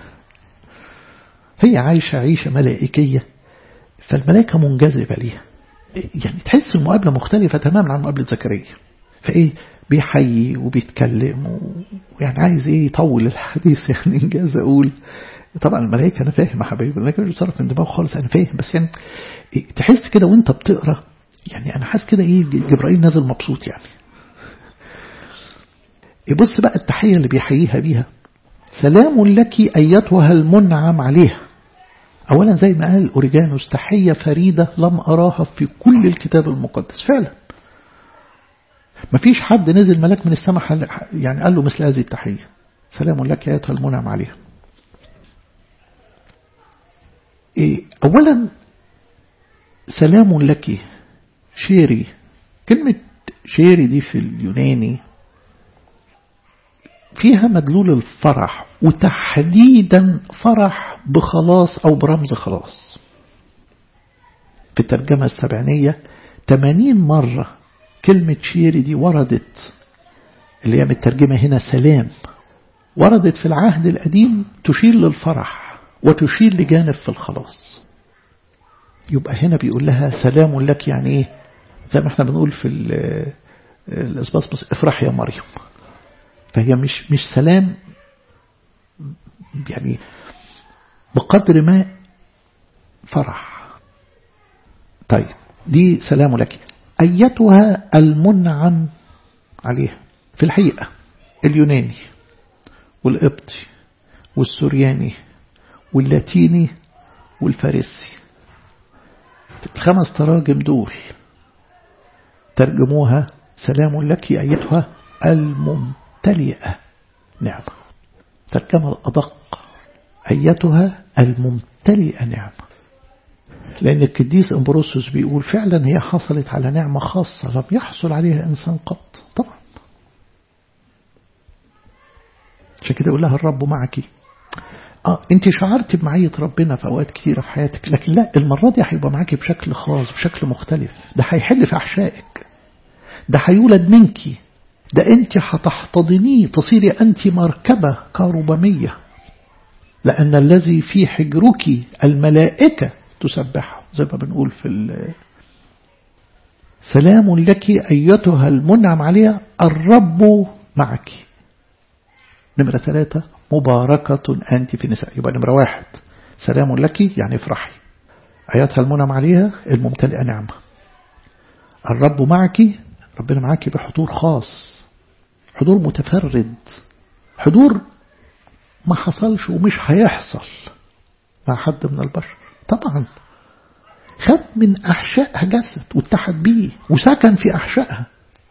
هي عايشة عيشة ملائكية فالملائكة منجذبة ليها يعني تحس المقابلة مختلفة تماما عن مقابلة زكريا فإيه بيحيي وبيتكلم ويعني عايز ايه يطول الحديث يعني انجاز اقول طبعا الملائكه انا فاهم يا حبايبي الملائكه مش بتصرف من دماغه خالص انا فاهم بس يعني إيه تحس كده وانت بتقرا يعني انا حاسس كده ايه جبرائيل نازل مبسوط يعني يبص بقى التحيه اللي بيحييها بيها سلام لك ايتها المنعم عليها اولا زي ما قال اوريجانوس تحيه فريده لم اراها في كل الكتاب المقدس فعلا ما فيش حد نزل ملاك من السماء يعني قال له مثل هذه التحية سلام لك يا أيتها المنعم عليها إيه أولا سلام لك شيري كلمة شيري دي في اليوناني فيها مدلول الفرح وتحديدا فرح بخلاص أو برمز خلاص في الترجمة السبعينية 80 مرة كلمة شيري دي وردت اللي هي مترجمة هنا سلام وردت في العهد القديم تشير للفرح وتشير لجانب في الخلاص يبقى هنا بيقول لها سلام لك يعني ايه زي ما احنا بنقول في الاسباسبس افرح يا مريم فهي مش مش سلام يعني بقدر ما فرح طيب دي سلام لك أيتها المنعم عليها في الحقيقة اليوناني والقبطي والسورياني واللاتيني والفارسي الخمس تراجم دول ترجموها سلام لك أيتها الممتلئة نعمة ترجمة الأدق أيتها الممتلئة نعمة لأن القديس أمبروسوس بيقول فعلا هي حصلت على نعمة خاصة لم يحصل عليها إنسان قط طبعا عشان كده يقول لها الرب معك اه انت شعرت بمعية ربنا في اوقات كثيرة في حياتك لكن لا المرة دي هيبقى معاكي بشكل خاص بشكل مختلف ده هيحل في احشائك ده هيولد منك ده انت هتحتضنيه تصيري انت مركبة كربمية لأن الذي في حجرك الملائكة تسبحه زي ما بنقول في سلام لك أيتها المنعم عليها الرب معك نمرة ثلاثة مباركة أنت في النساء يبقى نمرة واحد سلام لك يعني افرحي أيتها المنعم عليها الممتلئة نعمة الرب معك ربنا معك بحضور خاص حضور متفرد حضور ما حصلش ومش هيحصل مع حد من البشر طبعا خد من أحشائها جسد واتحد بيه وسكن في أحشائها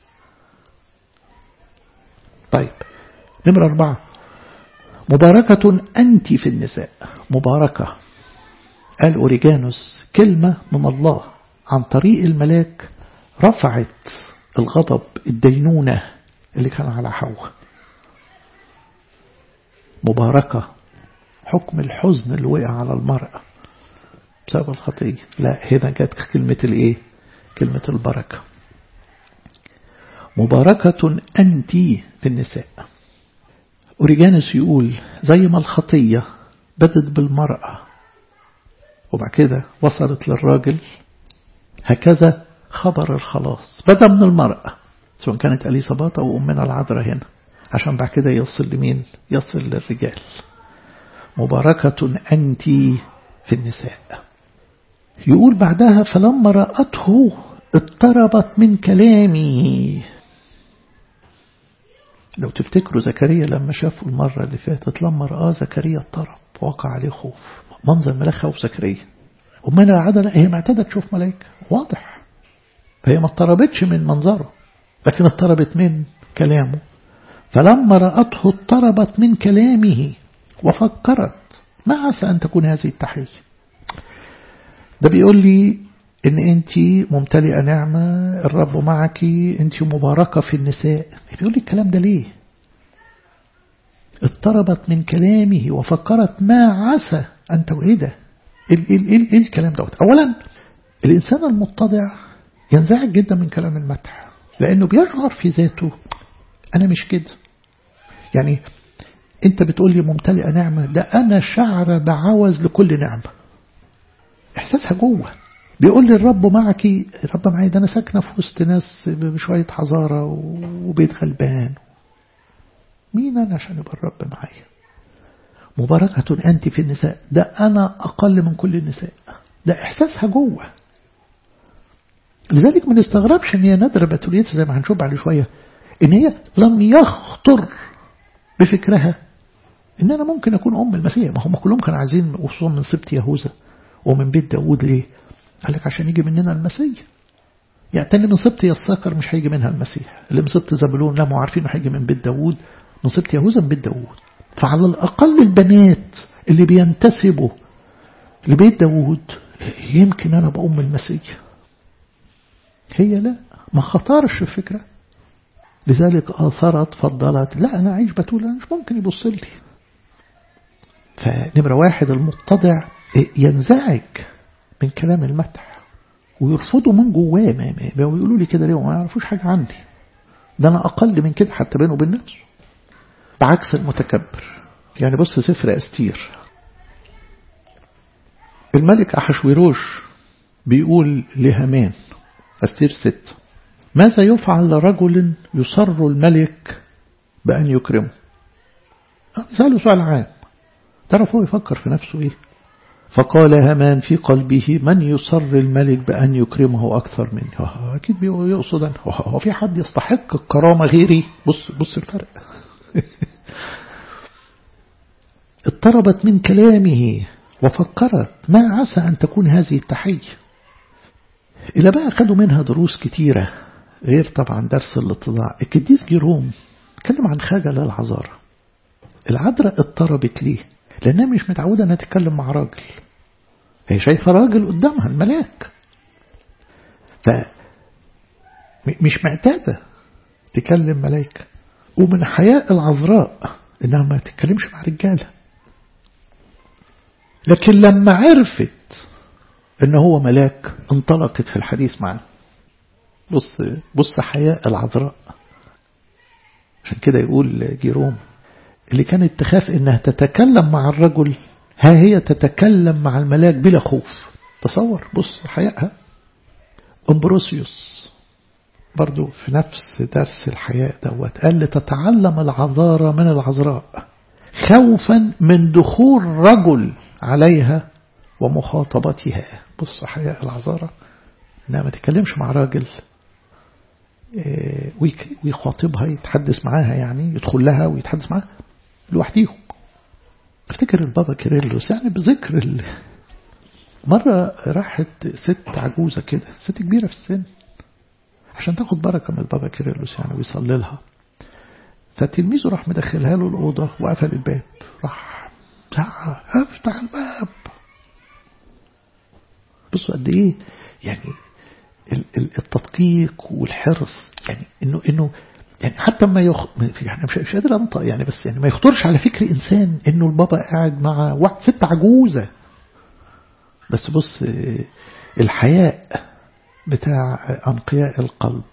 طيب نمرة أربعة مباركة أنت في النساء مباركة قال أوريجانوس كلمة من الله عن طريق الملاك رفعت الغضب الدينونة اللي كان على حواء مباركة حكم الحزن اللي وقع على المرأة بسبب الخطية لا هنا جت كلمة الايه كلمة البركة مباركة أنت في النساء أوريجانس يقول زي ما الخطية بدت بالمرأة وبعد كده وصلت للراجل هكذا خبر الخلاص بدأ من المرأة سواء كانت أليصابات أو أمنا العذراء هنا عشان بعد كده يصل لمين يصل للرجال مباركة أنت في النساء يقول بعدها فلما رأته اضطربت من كلامي لو تفتكروا زكريا لما شافوا المرة اللي فاتت لما رأى زكريا اضطرب وقع عليه خوف منظر ملاك خوف زكريا أمنا العادة لا هي معتادة تشوف ملائكة واضح فهي ما اضطربتش من منظره لكن اضطربت من كلامه فلما رأته اضطربت من كلامه وفكرت ما عسى أن تكون هذه التحية ده بيقول لي ان انت ممتلئة نعمة الرب معك انت مباركة في النساء بيقول لي الكلام ده ليه اضطربت من كلامه وفكرت ما عسى أن توعده إيه, إيه, إيه الكلام دوت أولا الإنسان المتضع ينزعج جدا من كلام المدح لأنه بيشعر في ذاته أنا مش كده يعني أنت بتقول لي ممتلئة نعمة ده أنا شعر بعوز لكل نعمة إحساسها جوه بيقول لي الرب معك الرب معي ده أنا ساكنة في وسط ناس بشوية حضارة وبيت غلبان مين أنا عشان يبقى الرب معايا مباركة أنت في النساء ده أنا أقل من كل النساء ده إحساسها جوه لذلك ما نستغربش ان هي نادرة بتوليت زي ما هنشوف بعد شوية ان هي لم يخطر بفكرها ان انا ممكن اكون ام المسيح ما هم كلهم كانوا عايزين وصول من سبط يهوذا ومن بيت داوود ليه قال لك عشان يجي مننا المسيح يعني تاني من سبط يساكر مش هيجي منها المسيح اللي من سبط زبلون لا ما عارفين هيجي من بيت داوود من سبط يهوذا من بيت داوود فعلى الأقل البنات اللي بينتسبوا لبيت داوود يمكن أنا بأم المسيح هي لا ما خطرش الفكرة لذلك آثرت فضلت لا أنا عايش بتقول أنا مش ممكن يبص لي فنمرة واحد المتضع ينزعج من كلام المدح ويرفضه من جواه ما بيقولوا لي كده ليه وما يعرفوش حاجة عني ده أنا أقل من كده حتى بينه وبين نفسه بعكس المتكبر يعني بص سفر أستير الملك أحشويروش بيقول لهامان أستير ست ماذا يفعل لرجل يصر الملك بأن يكرمه سأله سؤال عام تعرف هو يفكر في نفسه إيه فقال هامان في قلبه من يصر الملك بأن يكرمه أكثر منه أكيد يقصد أنه هو في حد يستحق الكرامة غيري بص بص الفرق اضطربت من كلامه وفكرت ما عسى أن تكون هذه التحية إلى بقى أخذوا منها دروس كتيرة غير طبعا درس الاتضاع القديس جيروم اتكلم عن خجل العذارى العذراء اضطربت ليه لأنها مش متعودة أنها تتكلم مع راجل هي شايفة راجل قدامها الملاك ف مش معتادة تكلم ملايكة ومن حياء العذراء إنها ما تتكلمش مع رجالة لكن لما عرفت إن هو ملاك انطلقت في الحديث معه بص بص حياء العذراء عشان كده يقول جيروم اللي كانت تخاف إنها تتكلم مع الرجل ها هي تتكلم مع الملاك بلا خوف تصور بص حيائها أمبروسيوس برضو في نفس درس الحياء دوت قال لتتعلم العذارى من العذراء خوفا من دخول رجل عليها ومخاطبتها بص حياء العذارى انها ما تتكلمش مع راجل ويخاطبها يتحدث معاها يعني يدخل لها ويتحدث معاها لوحديهم افتكر البابا كيرلس يعني بذكر ال... مرة راحت ست عجوزة كده ست كبيرة في السن عشان تاخد بركة من البابا كيرلس يعني ويصلي لها فتلميذه راح مدخلها له الأوضة وقفل الباب راح زعق افتح الباب بصوا قد ايه يعني التدقيق والحرص يعني انه انه يعني حتى ما يخ... يعني مش, مش قادر انطق يعني بس يعني ما يخطرش على فكر انسان انه البابا قاعد مع واحد ست عجوزه بس بص الحياء بتاع انقياء القلب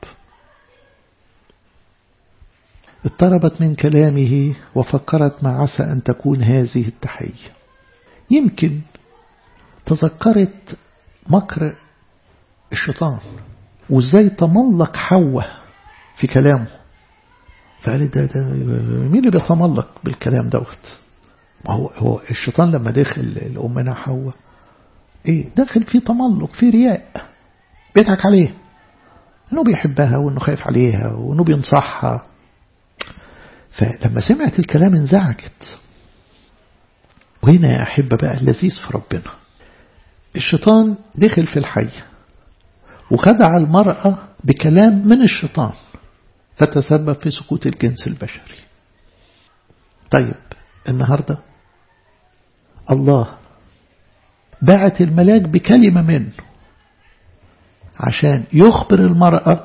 اضطربت من كلامه وفكرت ما عسى أن تكون هذه التحية يمكن تذكرت مكر الشيطان وازاي تملق حواء في كلامه فقال ده, ده مين اللي بيتملق بالكلام دوت ما هو هو الشيطان لما دخل الأمنا حواء ايه داخل في تملق في رياء بيضحك عليه انه بيحبها وانه خايف عليها وانه بينصحها فلما سمعت الكلام انزعجت وهنا يا أحبة بقى اللذيذ في ربنا الشيطان دخل في الحي وخدع المرأة بكلام من الشيطان فتسبب في سقوط الجنس البشري طيب النهاردة الله بعت الملاك بكلمة منه عشان يخبر المرأة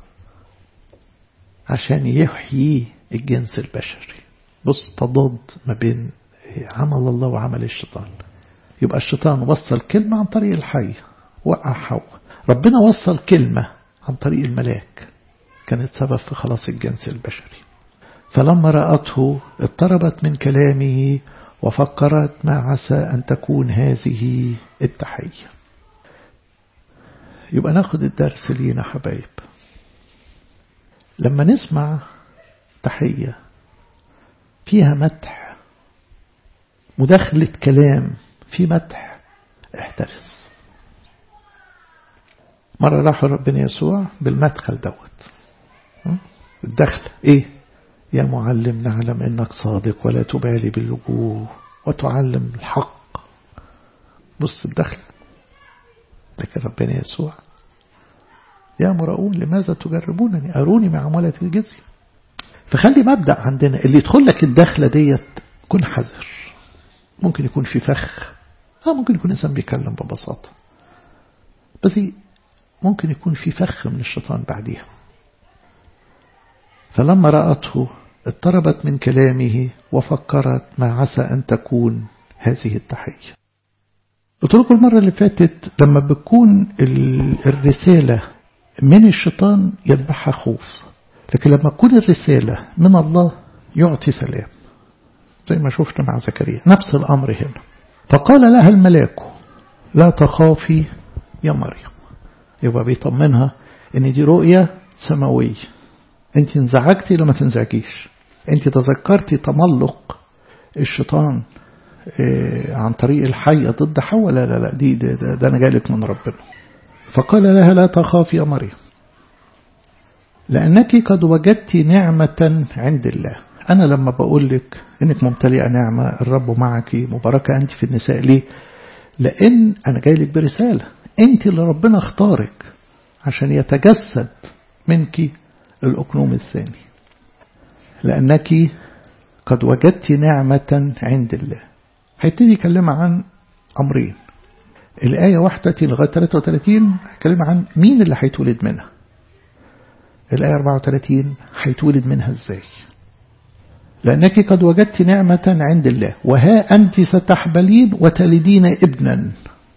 عشان يحيي الجنس البشري بص تضاد ما بين عمل الله وعمل الشيطان يبقى الشيطان وصل كلمة عن طريق الحي وقع حواء ربنا وصل كلمة عن طريق الملاك كانت سبب في خلاص الجنس البشري فلما رأته اضطربت من كلامه وفكرت ما عسى أن تكون هذه التحية يبقى ناخد الدرس لينا حبايب لما نسمع تحية فيها مدح مداخلة كلام في مدح احترس مرة راحوا ربنا يسوع بالمدخل دوت الدخل ايه يا معلم نعلم انك صادق ولا تبالي بالوجوه وتعلم الحق بص الدخل لكن ربنا يسوع يا مرؤون لماذا تجربونني أروني مع عمولة الجزية فخلي مبدأ عندنا اللي يدخل لك الدخلة ديت كن حذر ممكن يكون في فخ أو ممكن يكون إنسان بيتكلم ببساطة بس ممكن يكون في فخ من الشيطان بعديها فلما رأته اضطربت من كلامه وفكرت ما عسى أن تكون هذه التحية قلت لكم المرة اللي فاتت لما بتكون الرسالة من الشيطان يتبعها خوف لكن لما تكون الرسالة من الله يعطي سلام زي ما شفنا مع زكريا نفس الأمر هنا فقال لها الملاك لا تخافي يا مريم يبقى بيطمنها ان دي رؤية سماوية انت انزعجتي لما تنزعجيش انت تذكرتي تملق الشيطان عن طريق الحية ضد حواء لا لا لا دي ده, ده, ده أنا جايلك من ربنا فقال لها لا تخافي يا مريم لأنك قد وجدت نعمة عند الله أنا لما بقول لك إنك ممتلئة نعمة الرب معك مباركة أنت في النساء ليه لأن أنا جاي لك برسالة أنت اللي ربنا اختارك عشان يتجسد منك الأكنوم الثاني لأنك قد وجدت نعمة عند الله هيبتدي يكلم عن أمرين الآية 31 لغاية 33 هيكلم عن مين اللي هيتولد منها الآية 34 هيتولد منها ازاي لأنك قد وجدت نعمة عند الله وها أنت ستحبلين وتلدين ابنا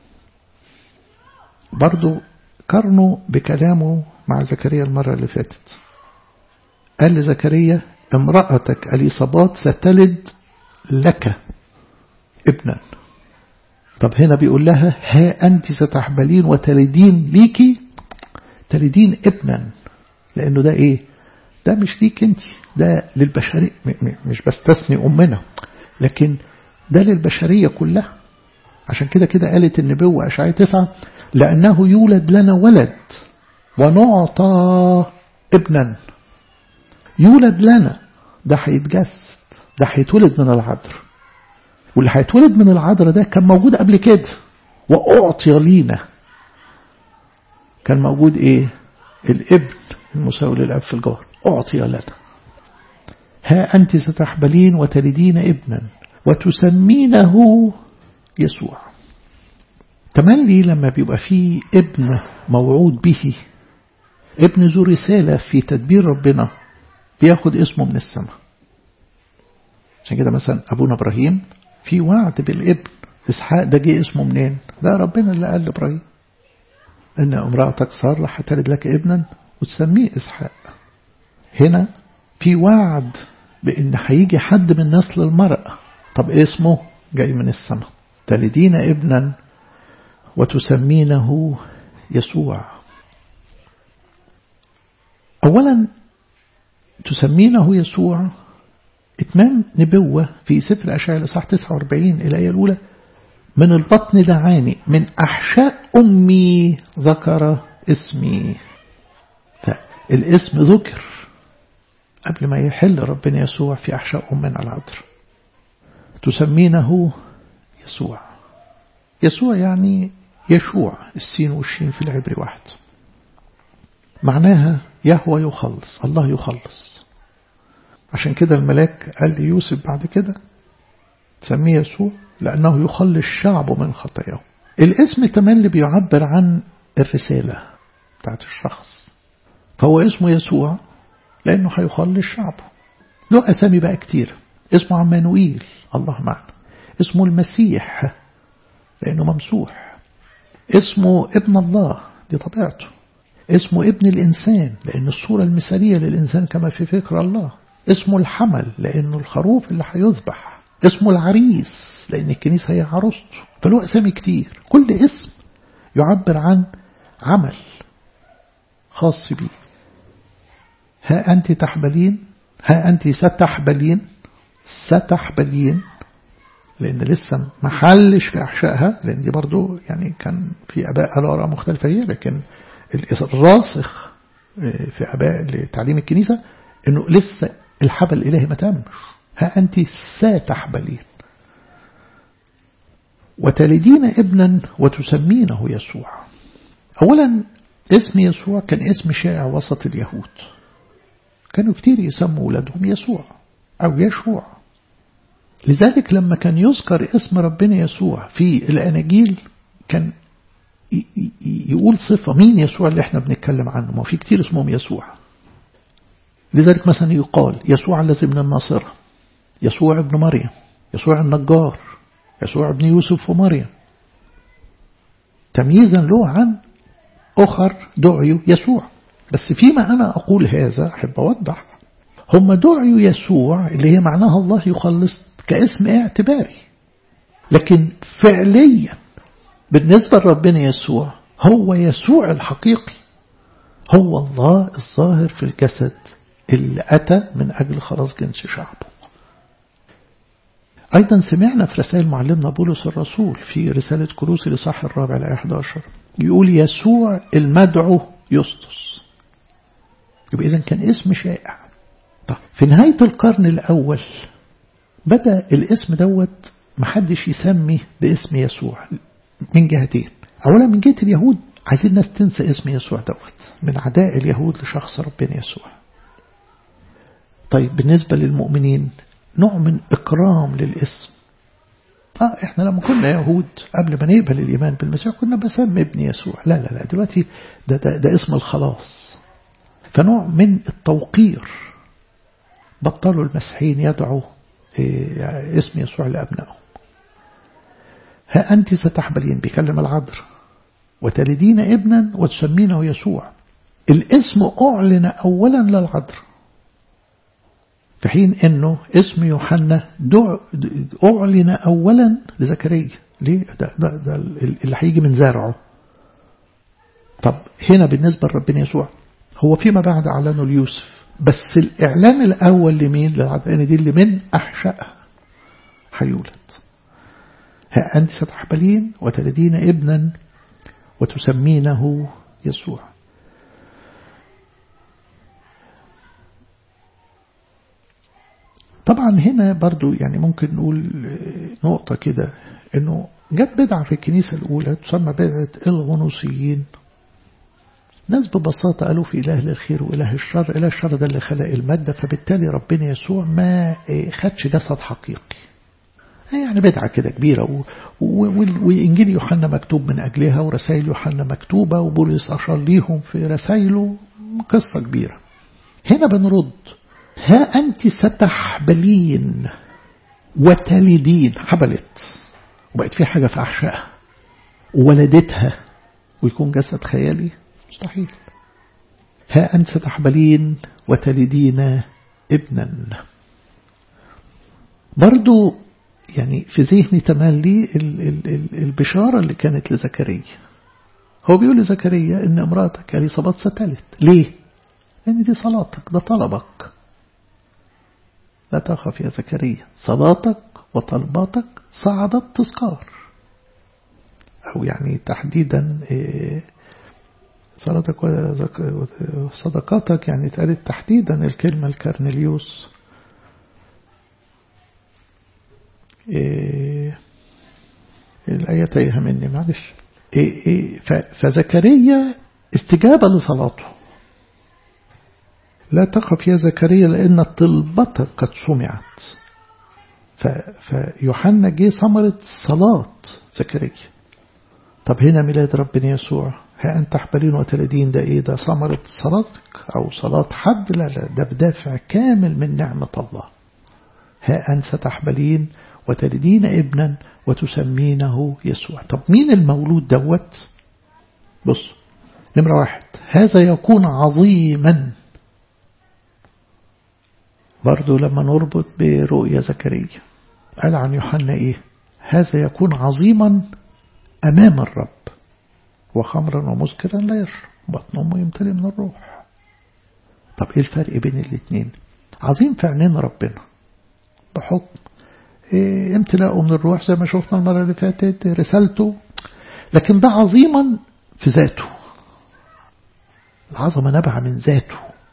برضو قرنوا بكلامه مع زكريا المرة اللي فاتت قال لزكريا امرأتك أليصابات ستلد لك ابنا طب هنا بيقول لها ها أنت ستحبلين وتلدين ليكي تلدين ابنا لأنه ده إيه ده مش ليك أنت ده للبشرية مش بستثني أمنا لكن ده للبشرية كلها عشان كده كده قالت النبوة أشعية تسعة لأنه يولد لنا ولد ونعطى ابنا يولد لنا ده هيتجسد ده هيتولد من العذر واللي هيتولد من العذراء ده كان موجود قبل كده وأعطي لينا كان موجود إيه الابن المساوي للأب في الجوهر أعطي لنا ها أنت ستحبلين وتلدين ابنا وتسمينه يسوع تملي لما بيبقى فيه ابن موعود به ابن ذو رسالة في تدبير ربنا بياخد اسمه من السماء عشان كده مثلا أبونا إبراهيم في وعد بالابن إسحاق ده جه اسمه منين ده ربنا اللي قال لإبراهيم إن امرأتك سارة هتلد لك ابنا وتسميه إسحاق هنا في وعد بإن هيجي حد من نسل المرأة طب اسمه جاي من السماء تلدين ابنا وتسمينه يسوع أولا تسمينه يسوع إتمام نبوة في سفر أشعياء الإصحاح 49 الآية الأولى من البطن دعاني من أحشاء أمي ذكر اسمي فالاسم ذكر قبل ما يحل ربنا يسوع في أحشاء أمنا العذر تسمينه يسوع يسوع يعني يشوع السين والشين في العبري واحد معناها يهوى يخلص الله يخلص عشان كده الملاك قال ليوسف بعد كده تسميه يسوع لأنه يخلص شعبه من خطاياه الاسم تملي بيعبر عن الرسالة بتاعت الشخص فهو اسمه يسوع لأنه هيخلص شعبه له أسامي بقى كتير اسمه عمانوئيل الله معنا اسمه المسيح لأنه ممسوح اسمه ابن الله دي طبيعته اسمه ابن الإنسان لأن الصورة المثالية للإنسان كما في فكر الله اسمه الحمل لأنه الخروف اللي هيذبح اسمه العريس لأن الكنيسة هي عروسته فله أسامي كتير كل اسم يعبر عن عمل خاص به ها أنت تحبلين ها أنت ستحبلين ستحبلين لأن لسه ما حلش في أحشائها لأن دي برضو يعني كان في أباء قالوا آراء مختلفة هي لكن الراسخ في أباء لتعليم الكنيسة أنه لسه الحبل الإلهي ما تمش ها أنت ستحبلين وتلدين ابنا وتسمينه يسوع أولا اسم يسوع كان اسم شائع وسط اليهود كانوا كتير يسموا ولادهم يسوع أو يشوع لذلك لما كان يذكر اسم ربنا يسوع في الأناجيل كان يقول صفة مين يسوع اللي احنا بنتكلم عنه ما في كتير اسمهم يسوع لذلك مثلا يقال يسوع الذي من الناصرة يسوع ابن مريم يسوع النجار يسوع ابن يوسف ومريم تمييزا له عن أخر دعيوا يسوع بس فيما أنا أقول هذا أحب أوضح هم دعيوا يسوع اللي هي معناها الله يخلص كاسم اعتباري لكن فعليا بالنسبة لربنا يسوع هو يسوع الحقيقي هو الله الظاهر في الجسد اللي أتى من أجل خلاص جنس شعبه أيضا سمعنا في رسائل معلمنا بولس الرسول في رسالة كروسي لصح الرابع الآية 11 يقول يسوع المدعو يسطس يبقى إذا كان اسم شائع طب في نهاية القرن الأول بدأ الاسم دوت محدش يسمي باسم يسوع من جهتين أولا من جهة اليهود عايزين الناس تنسى اسم يسوع دوت من عداء اليهود لشخص ربنا يسوع طيب بالنسبة للمؤمنين نوع من إكرام للاسم آه إحنا لما كنا يهود قبل ما نقبل الإيمان بالمسيح كنا بسمي ابن يسوع لا لا لا دلوقتي ده, ده, ده اسم الخلاص فنوع من التوقير بطلوا المسيحيين يدعوا إيه اسم يسوع لأبنائهم ها أنت ستحبلين بيكلم العذر وتلدين ابنا وتسمينه يسوع الاسم أعلن أولا للعذر في حين أنه اسم يوحنا أعلن أولا لزكريا ليه ده, ده, ده اللي هيجي من زرعه طب هنا بالنسبة لربنا يسوع هو فيما بعد أعلنه ليوسف بس الإعلان الأول لمين للعذراء دي اللي من أحشائها هيولد ها أنت ستحبلين وتلدين ابنا وتسمينه يسوع طبعا هنا برضو يعني ممكن نقول نقطة كده انه جت بدعة في الكنيسة الأولى تسمى بدعة الغنوصيين ناس ببساطة قالوا في إله للخير وإله الشر إله الشر ده اللي خلق المادة فبالتالي ربنا يسوع ما خدش جسد حقيقي يعني بدعة كده كبيرة وإنجيل يوحنا مكتوب من أجلها ورسائل يوحنا مكتوبة وبولس أشار ليهم في رسائله قصة كبيرة هنا بنرد ها أنت ستحبلين وتلدين حبلت وبقت في حاجة في أحشائها وولدتها ويكون جسد خيالي مستحيل ها أنت ستحبلين وتلدين ابنا برضو يعني في ذهني تملي البشارة اللي كانت لزكريا هو بيقول لزكريا ان امرأتك اليصابات ستلد ليه لان دي صلاتك ده طلبك لا تخف يا زكريا صلاتك وطلباتك صعدت تذكار أو يعني تحديدا صلاتك وصدقاتك يعني اتقالت تحديدا الكلمة الكرنليوس الآية تايهة مني معلش إيه إيه فزكريا استجابة لصلاته لا تخف يا زكريا لأن طلبتك قد سمعت فيوحنا جه ثمرة صلاة زكريا طب هنا ميلاد ربنا يسوع ها أنت تحبلين وتلدين ده إيه ده ثمرة صلاتك أو صلاة حد لا لا ده بدافع كامل من نعمة الله ها أنت ستحبلين وتلدين ابنا وتسمينه يسوع طب مين المولود دوت بص نمرة واحد هذا يكون عظيما برضو لما نربط برؤيا زكريا قال عن يوحنا إيه هذا يكون عظيما أمام الرب وخمرا ومسكرا لا يشرب بطن أمه يمتلئ من الروح طب إيه الفرق بين الاثنين عظيم في عينين ربنا بحكم إيه امتلاءه من الروح زي ما شفنا المرة اللي فاتت رسالته لكن ده عظيما في ذاته العظمة نبع من ذاته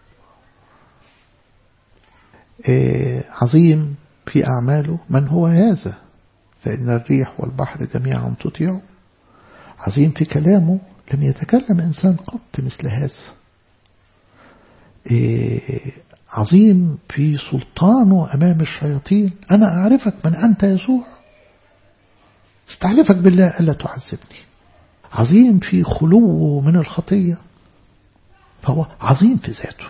إيه عظيم في أعماله من هو هذا فإن الريح والبحر جميعا تطيعه عظيم في كلامه لم يتكلم إنسان قط مثل هذا إيه عظيم في سلطانه أمام الشياطين أنا أعرفك من أنت يسوع استعلفك بالله ألا تعذبني عظيم في خلوه من الخطية فهو عظيم في ذاته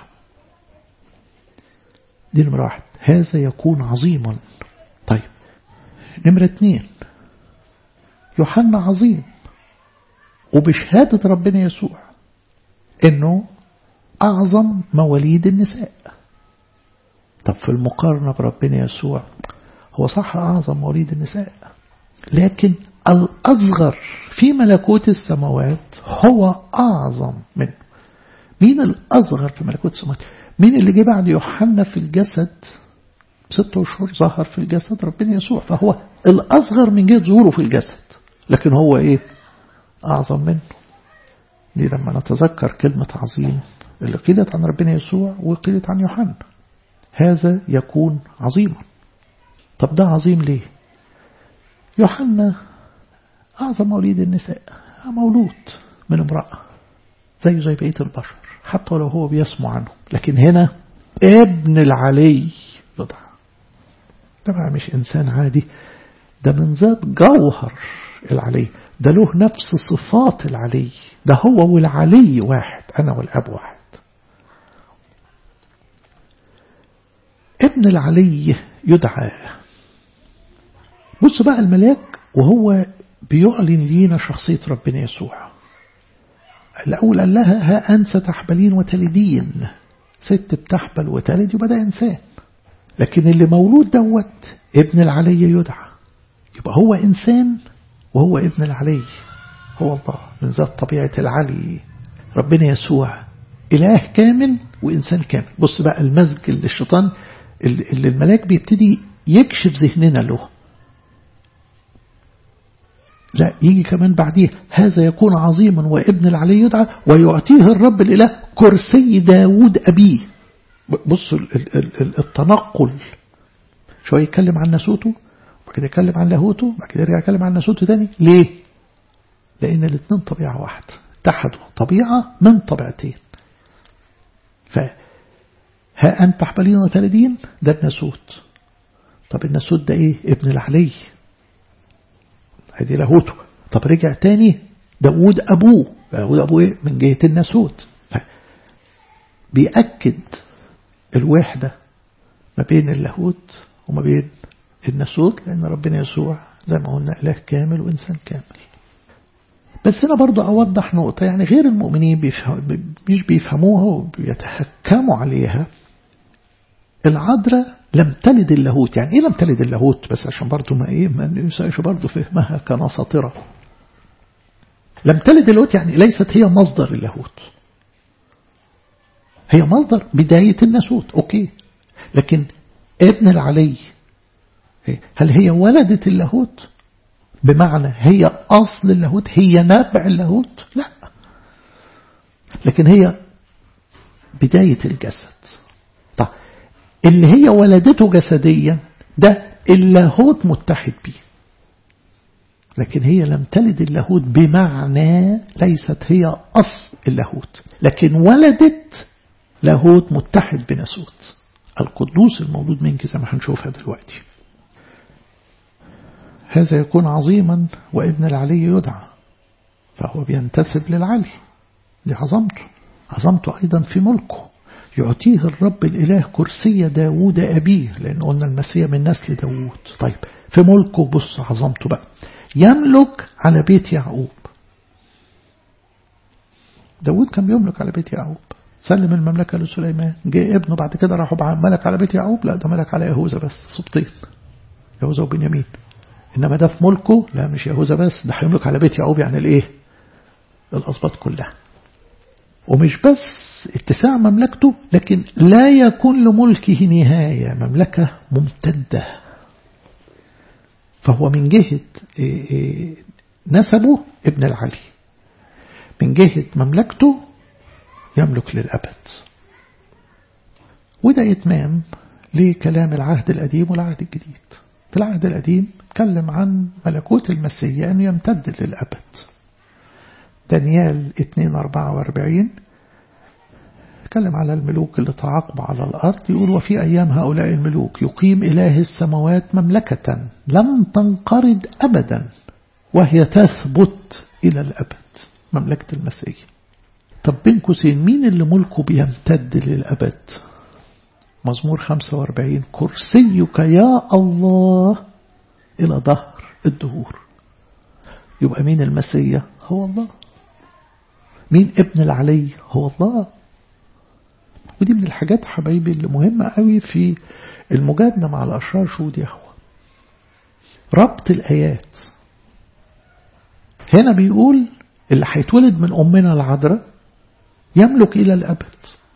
دي نمرة واحد هذا يكون عظيما طيب نمرة اثنين يوحنا عظيم وبشهادة ربنا يسوع انه اعظم مواليد النساء طب في المقارنة بربنا يسوع هو صح اعظم مواليد النساء لكن الاصغر في ملكوت السماوات هو اعظم منه مين الاصغر في ملكوت السماوات مين اللي جه بعد يوحنا في الجسد ست أشهر ظهر في الجسد ربنا يسوع فهو الأصغر من جهة ظهوره في الجسد لكن هو إيه أعظم منه دي لما نتذكر كلمة عظيم اللي قيلت عن ربنا يسوع وقيلت عن يوحنا هذا يكون عظيما طب ده عظيم ليه يوحنا أعظم موليد النساء مولود من امرأة زيه زي بقية البشر حتى لو هو بيسمع عنه لكن هنا ابن العلي يدعى ده بقى مش إنسان عادي ده من ذات جوهر العلي ده له نفس صفات العلي ده هو والعلي واحد أنا والأب واحد ابن العلي يدعى بص بقى الملاك وهو بيعلن لينا شخصية ربنا يسوع الأول قال لها ها أنت تحبلين وتلدين ست بتحبل وتلد يبقى ده إنسان لكن اللي مولود دوت ابن العلي يدعى يبقى هو إنسان وهو ابن العلي هو الله من ذات طبيعة العلي ربنا يسوع إله كامل وإنسان كامل بص بقى المزج اللي الشيطان اللي الملاك بيبتدي يكشف ذهننا له لا يجي كمان بعديه هذا يكون عظيما وابن العلي يدعى ويعطيه الرب الإله كرسي داود أبيه بصوا التنقل شوية يتكلم عن نسوته وبعد كده يتكلم عن لاهوته وبعد كده يرجع يتكلم عن نسوته تاني ليه؟ لأن الاثنين طبيعة واحدة اتحدوا طبيعة من طبيعتين ف ها أنت تحبلين وتلدين ده الناسوت طب الناسوت ده ايه ابن العلي ادي لاهوته طب رجع تاني داود أبوه داود أبوه ايه من جهة الناسوت بيأكد الوحدة ما بين اللاهوت وما بين الناسوت لأن ربنا يسوع زي ما قلنا إله كامل وإنسان كامل بس هنا برضو أوضح نقطة يعني غير المؤمنين بيفهم مش بيفهموها وبيتحكموا عليها العذراء لم تلد اللاهوت يعني ايه لم تلد اللاهوت بس عشان برضو ما ايه ما ننساش برضو فهمها كنساطرة لم تلد اللاهوت يعني ليست هي مصدر اللاهوت هي مصدر بداية الناسوت اوكي لكن ابن العلي هل هي ولدت اللاهوت بمعنى هي أصل اللاهوت هي نبع اللاهوت لا لكن هي بداية الجسد طيب اللي هي ولدته جسديا ده اللاهوت متحد بيه لكن هي لم تلد اللاهوت بمعنى ليست هي أصل اللاهوت لكن ولدت لاهوت متحد بناسوت القدوس المولود منك زي ما هنشوفها دلوقتي هذا يكون عظيما وابن العلي يدعى فهو بينتسب للعلي دي عظمته عظمته أيضا في ملكه يعطيه الرب الإله كرسي داوود أبيه لأن قلنا المسيح من نسل داوود طيب في ملكه بص عظمته بقى يملك على بيت يعقوب داوود كان بيملك على بيت يعقوب سلم المملكة لسليمان جه ابنه بعد كده راحوا ملك على بيت يعقوب لا ده ملك على يهوذا بس سبطين يهوذا وبنيامين إنما ده في ملكه لا مش يهوذا بس ده هيملك على بيت يعقوب يعني الإيه الأسباط كلها ومش بس اتساع مملكته لكن لا يكون لملكه نهاية مملكة ممتدة فهو من جهة نسبه ابن العلي من جهة مملكته يملك للأبد وده إتمام لكلام العهد القديم والعهد الجديد في العهد القديم تكلم عن ملكوت المسيح أنه يمتد للأبد دانيال 244 تكلم على الملوك اللي تعاقبوا على الأرض يقول وفي أيام هؤلاء الملوك يقيم إله السماوات مملكة لن تنقرض أبدا وهي تثبت إلى الأبد مملكة المسيح طب بين قوسين مين اللي ملكه بيمتد للأبد مزمور 45 كرسيك يا الله إلى ظهر الدهور يبقى مين المسيح هو الله مين ابن العلي هو الله ودي من الحاجات حبايبي اللي مهمة قوي في المجادلة مع الأشرار شو دي هو ربط الآيات هنا بيقول اللي هيتولد من أمنا العذراء يملك إلى الأبد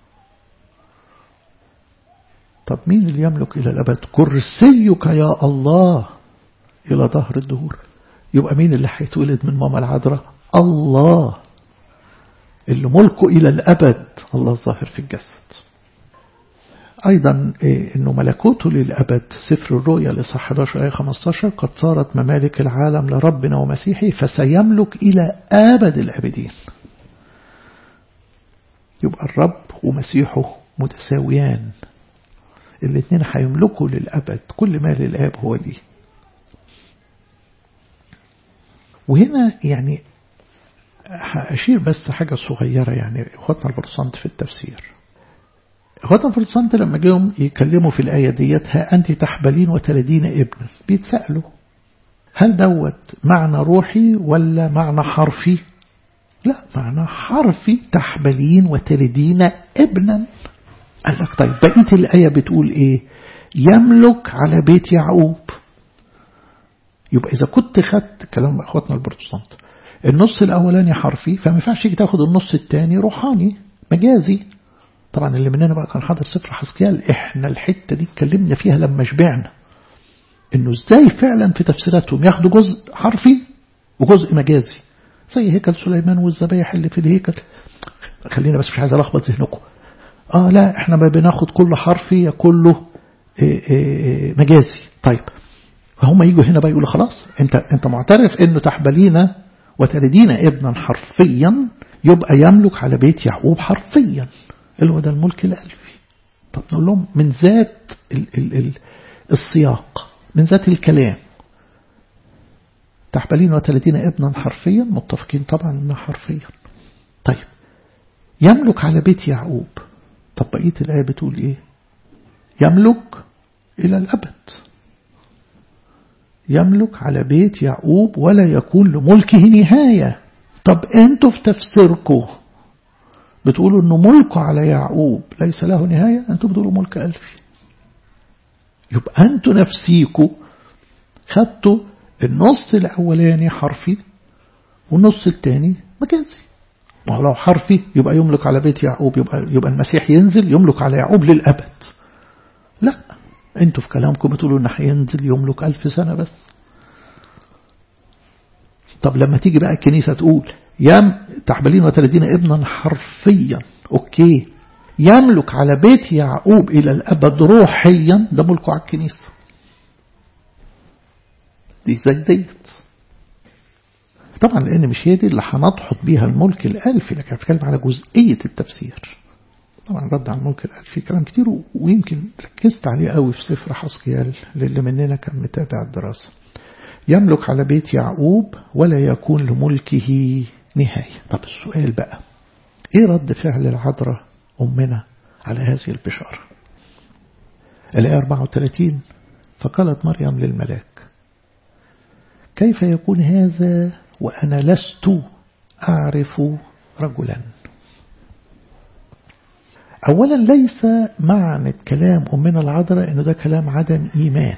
طب مين اللي يملك إلى الأبد كرسيك يا الله إلى ظهر الدهور يبقى مين اللي هيتولد من ماما العذراء الله اللي ملكه إلى الأبد الله الظاهر في الجسد أيضا أنه ملكوته للأبد سفر الرؤيا لصح 11 آية 15 قد صارت ممالك العالم لربنا ومسيحه فسيملك إلى أبد الأبدين يبقى الرب ومسيحه متساويان الاثنين هيملكوا للأبد كل ما للآب هو ليه وهنا يعني هأشير بس حاجة صغيرة يعني إخواتنا البروتستانت في التفسير إخواتنا البروتستانت لما جيهم يكلموا في الآية ديت ها أنت تحبلين وتلدين ابنا بيتسألوا هل دوت معنى روحي ولا معنى حرفي لا معنى حرفي تحبلين وتلدين ابنا قال لك طيب بقية الآية بتقول إيه يملك على بيت يعقوب يبقى إذا كنت خدت كلام أخواتنا البروتستانت النص الأولاني حرفي فما ينفعش تاخد النص الثاني روحاني مجازي طبعا اللي مننا بقى كان حاضر سفر حسكيال احنا الحتة دي اتكلمنا فيها لما شبعنا انه ازاي فعلا في تفسيراتهم ياخدوا جزء حرفي وجزء مجازي زي هيكل سليمان والذبايح اللي في الهيكل خلينا بس مش عايز الخبط ذهنكم اه لا احنا ما بناخد كله حرفي كله إيه إيه مجازي طيب فهم يجوا هنا بقى يقولوا خلاص انت انت معترف انه تحبلين وتلدين ابنا حرفيا يبقى يملك على بيت يعقوب حرفيا اللي هو ده الملك الألفي طب نقول لهم من ذات ال ال ال السياق من ذات الكلام تحبلين وتلدين ابنا حرفيا متفقين طبعا انه حرفيا طيب يملك على بيت يعقوب طب بقية الآية بتقول ايه يملك إلى الأبد يملك على بيت يعقوب ولا يكون لملكه نهاية طب انتوا في تفسيركم بتقولوا انه ملكه على يعقوب ليس له نهاية انتوا بتقولوا ملك ألفي يبقى انتوا نفسيكوا خدتوا النص الأولاني حرفي والنص الثاني مجازي ولو حرفي يبقى يملك على بيت يعقوب يبقى, يبقى المسيح ينزل يملك على يعقوب للأبد لا انتوا في كلامكم بتقولوا ان هينزل يملك ألف سنة بس طب لما تيجي بقى الكنيسة تقول يم تحبلين وتلدين ابنا حرفيا اوكي يملك على بيت يعقوب إلى الأبد روحيا ده ملكه على الكنيسة دي زي ديت طبعا لأن مش هي دي اللي هنضحط بيها الملك الألفي لكن بتكلم على جزئية التفسير طبعا رد على الملك الألفي كلام كتير ويمكن ركزت عليه قوي في سفر حسقيال للي مننا كان متابع الدراسة يملك على بيت يعقوب ولا يكون لملكه نهاية طب السؤال بقى ايه رد فعل العذراء أمنا على هذه البشارة الآية 34 فقالت مريم للملاك كيف يكون هذا وأنا لست أعرف رجلا أولا ليس معنى كلام أمنا العذراء أنه ده كلام عدم إيمان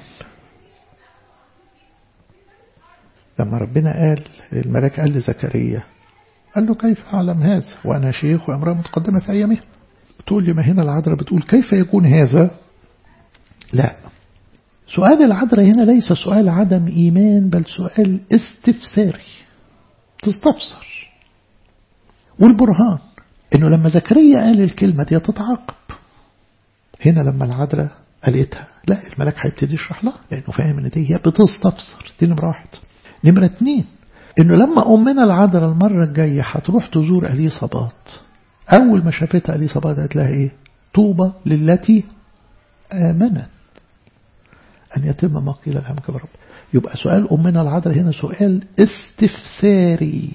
لما ربنا قال الملاك قال لزكريا قال له كيف أعلم هذا وأنا شيخ وأمرأة متقدمة في أيامها تقول لي ما هنا العذراء بتقول كيف يكون هذا لا سؤال العذراء هنا ليس سؤال عدم إيمان بل سؤال استفساري تستفسر والبرهان انه لما زكريا قال الكلمة دي تتعاقب هنا لما العذراء قالتها لا الملك هيبتدي يشرح لها لانه فاهم ان دي هي بتستفسر دي نمرة واحد نمرة اتنين انه لما امنا العذراء المرة الجاية هتروح تزور اليصابات اول ما شافتها اليصابات قالت لها ايه طوبى للتي امنت أن يتم ما قيل لها من رب يبقى سؤال أمنا العذراء هنا سؤال استفساري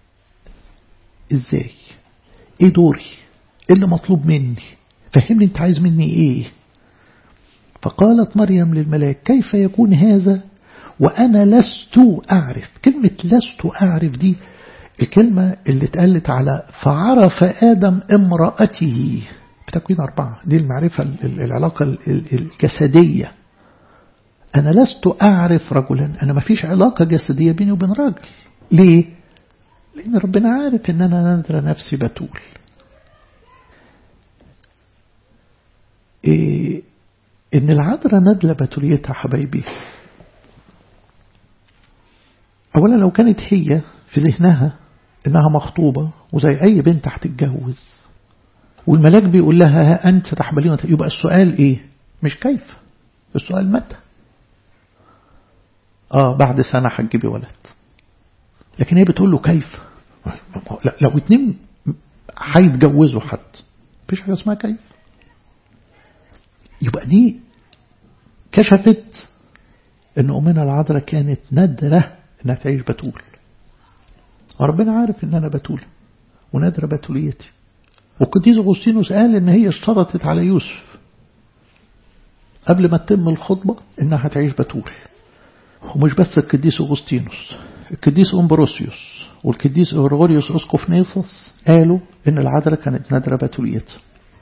إزاي إيه دوري إيه اللي مطلوب مني فهمني أنت عايز مني إيه فقالت مريم للملاك كيف يكون هذا وأنا لست أعرف كلمة لست أعرف دي الكلمة اللي اتقالت على فعرف آدم امرأته في تكوين أربعة دي المعرفة العلاقة الجسدية أنا لست أعرف رجلا أنا ما فيش علاقة جسدية بيني وبين راجل ليه؟ لأن ربنا عارف أن أنا نادرة نفسي بتول إيه إن العذراء نادلة بتوليتها حبايبي أولا لو كانت هي في ذهنها إنها مخطوبة وزي أي بنت هتتجوز والملاك بيقول لها ها أنت ستحملين يبقى السؤال إيه؟ مش كيف السؤال متى آه بعد سنة هتجيبي ولد لكن هي بتقول له كيف لو اتنين هيتجوزوا حد مفيش حاجة اسمها كيف يبقى دي كشفت ان امنا العذراء كانت نادرة انها تعيش بتول وربنا عارف ان انا بتول ونادرة بتوليتي والقديس اغسطينوس قال ان هي اشترطت على يوسف قبل ما تتم الخطبة انها هتعيش بتول ومش بس القديس أغسطينوس القديس أمبروسيوس والقديس أورغوريوس أسقف نيسوس قالوا إن العذراء كانت نادرة بتوليتها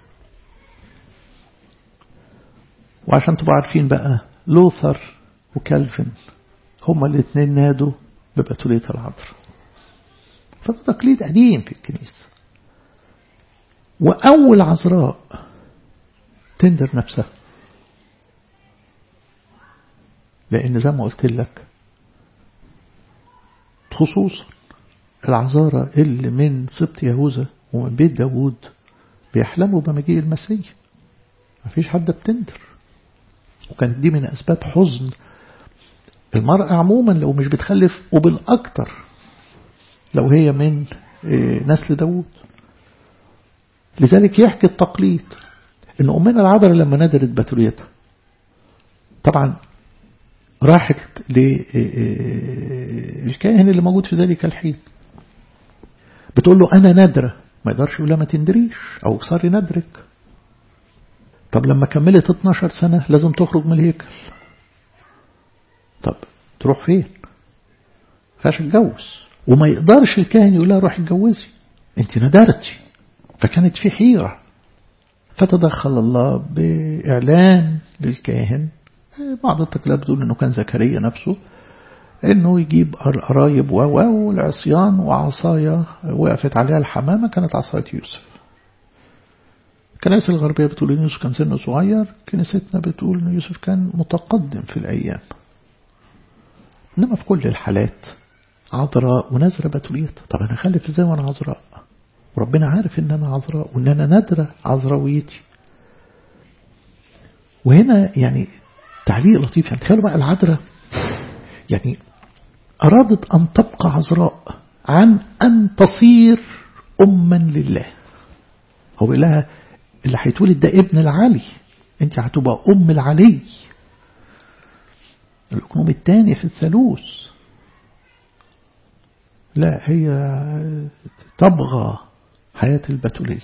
وعشان تبقوا عارفين بقى لوثر وكالفن هما الاثنين نادوا ببتولية العذراء فده تقليد قديم في الكنيسة وأول عذراء تندر نفسها لأن زي ما قلت لك خصوصا العذارى اللي من سبط يهوذا ومن بيت داوود بيحلموا بمجيء المسيح مفيش حد بتندر وكانت دي من أسباب حزن المرأة عموما لو مش بتخلف وبالأكتر لو هي من نسل داوود لذلك يحكي التقليد ان أمنا العذراء لما ندرت بتوليتها طبعا راحت للكاهن اللي موجود في ذلك الحين بتقول له أنا نادرة ما يقدرش يقول ما تندريش أو صار ندرك طب لما كملت 12 سنة لازم تخرج من الهيكل طب تروح فين فاش اتجوز وما يقدرش الكاهن يقول لها روح اتجوزي انت ندرتي فكانت في حيرة فتدخل الله بإعلان للكاهن بعض التقليد بتقول انه كان زكريا نفسه انه يجيب قرايب و والعصيان وعصايا وقفت عليها الحمامة كانت عصاية يوسف الكنائس الغربية بتقول ان يوسف كان سنه صغير كنيستنا بتقول ان يوسف كان متقدم في الايام انما في كل الحالات عذراء ونذرة بتوليتها طب انا اخلف ازاي وانا عذراء وربنا عارف ان انا عذراء وان انا نادرة عذراويتي وهنا يعني تعليق لطيف يعني تخيلوا بقى العذراء يعني أرادت أن تبقى عذراء عن أن تصير أما لله هو بيقول لها اللي هيتولد ده ابن العلي انت هتبقى أم العلي الأقنوم الثاني في الثالوث لا هي تبغى حياة البتولية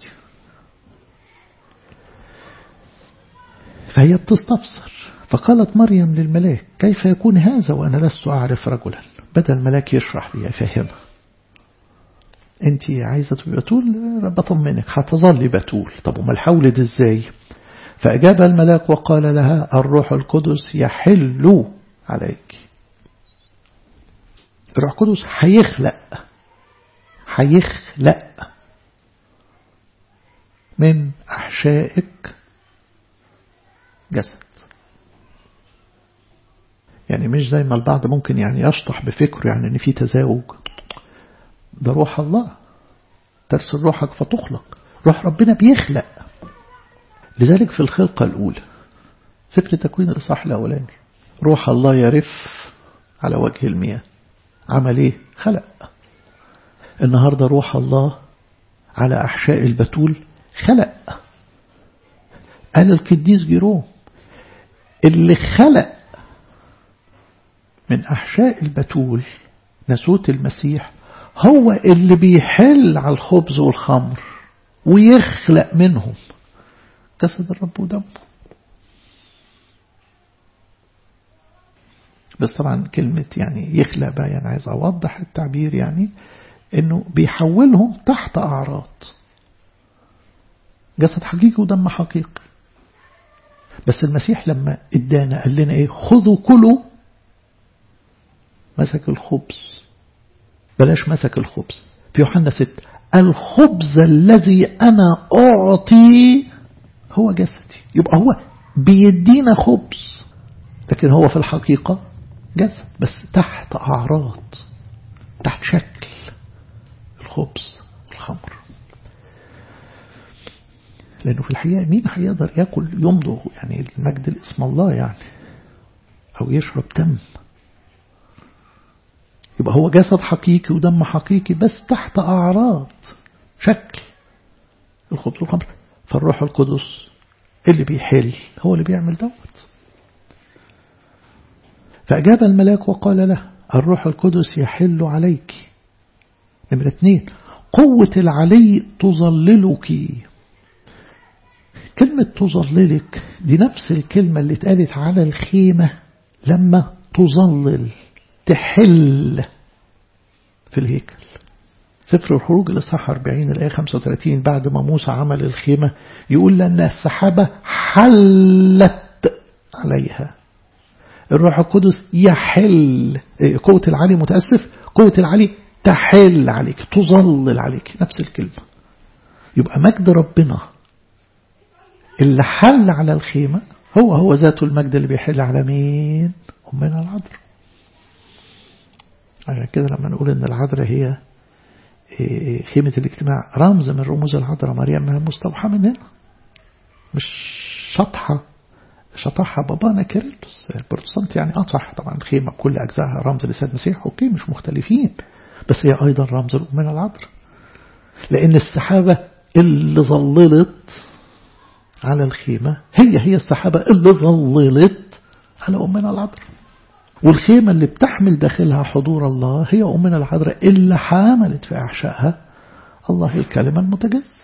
فهي بتستفسر فقالت مريم للملاك كيف يكون هذا وأنا لست أعرف رجلا بدأ الملاك يشرح لي يفهمها انت عايزة تبقى بتول بطمنك هتظلي بتول طب وما الحولد ازاي فأجاب الملاك وقال لها الروح القدس يحل عليك الروح القدس هيخلق هيخلق من أحشائك جسد يعني مش زي ما البعض ممكن يعني يشطح بفكره يعني ان في تزاوج ده روح الله ترسل روحك فتخلق روح ربنا بيخلق لذلك في الخلقة الأولى سفر تكوين الإصحاح الأولاني روح الله يرف على وجه المياه عمل ايه خلق النهاردة روح الله على أحشاء البتول خلق قال القديس جيروم اللي خلق من أحشاء البتول نسوت المسيح هو اللي بيحل على الخبز والخمر ويخلق منهم جسد الرب ودمه بس طبعا كلمة يعني يخلق بقى يعني عايز أوضح التعبير يعني إنه بيحولهم تحت أعراض جسد حقيقي ودم حقيقي بس المسيح لما ادانا قال لنا ايه خذوا كلوا مسك الخبز بلاش مسك الخبز في يوحنا 6 الخبز الذي أنا أعطي هو جسدي يبقى هو بيدينا خبز لكن هو في الحقيقة جسد بس تحت أعراض تحت شكل الخبز والخمر لأنه في الحقيقة مين هيقدر يأكل يمضغ يعني المجد الاسم الله يعني أو يشرب دم يبقى هو جسد حقيقي ودم حقيقي بس تحت أعراض شكل الخبز والخمر فالروح القدس اللي بيحل هو اللي بيعمل دوت فأجاب الملاك وقال له الروح القدس يحل عليك نمرة اثنين قوة العلي تظللك كلمة تظللك دي نفس الكلمة اللي اتقالت على الخيمة لما تظلل تحل في الهيكل سفر الخروج الإصحاح 40 الآية 35 بعد ما موسى عمل الخيمة يقول لأن السحابة حلت عليها الروح القدس يحل قوة العلي متأسف قوة العلي تحل عليك تظلل عليك نفس الكلمة يبقى مجد ربنا اللي حل على الخيمة هو هو ذاته المجد اللي بيحل على مين أمنا العذراء عشان كده لما نقول ان العذراء هي خيمة الاجتماع رمز من رموز العذراء مريم انها مستوحى من هنا مش شطحة شطحها بابانا كيرلس البروتستانت يعني أطرح طبعا الخيمة بكل أجزائها رمز لسيد المسيح أوكي مش مختلفين بس هي أيضا رمز من العذراء لأن السحابة اللي ظللت على الخيمة هي هي السحابة اللي ظللت على أمنا العذراء والخيمة اللي بتحمل داخلها حضور الله هي أمنا العذراء اللي حاملت في أحشائها الله الكلمة المتجسد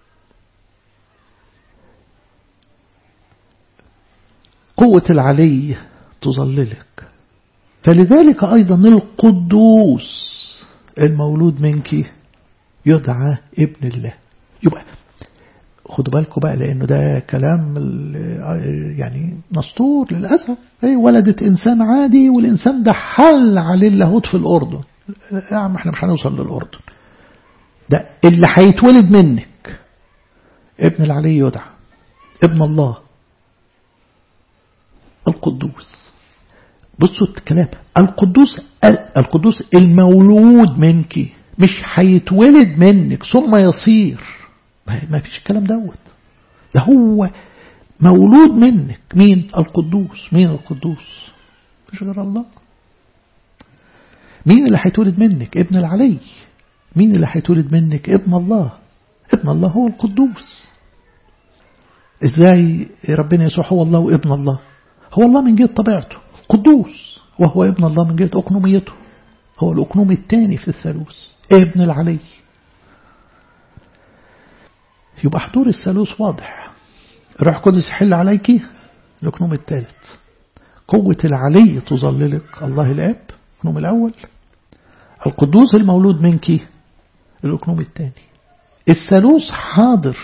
قوة العلي تظللك فلذلك أيضا القدوس المولود منك يدعى ابن الله يبقى خدوا بالكم بقى لأنه ده كلام يعني مسطور للأسف أي ولدت إنسان عادي والإنسان ده حل عليه اللاهوت في الأردن يا عم احنا مش هنوصل للأردن ده اللي هيتولد منك ابن العلي يدعى ابن الله القدوس بصوا الكلام القدوس القدوس المولود منك مش هيتولد منك ثم يصير ما فيش الكلام دوت ده هو مولود منك مين القدوس مين القدوس مش غير الله مين اللي هيتولد منك ابن العلي مين اللي هيتولد منك ابن الله ابن الله هو القدوس ازاي ربنا يسوع هو الله وابن الله هو الله من جهة طبيعته قدوس وهو ابن الله من جهة أقنوميته هو الأقنوم الثاني في الثالوث ابن العلي يبقى حضور الثالوث واضح الروح القدس يحل عليك الأقنوم الثالث قوة العلي تظللك الله الآب الأقنوم الأول القدوس المولود منك الأقنوم الثاني الثالوث حاضر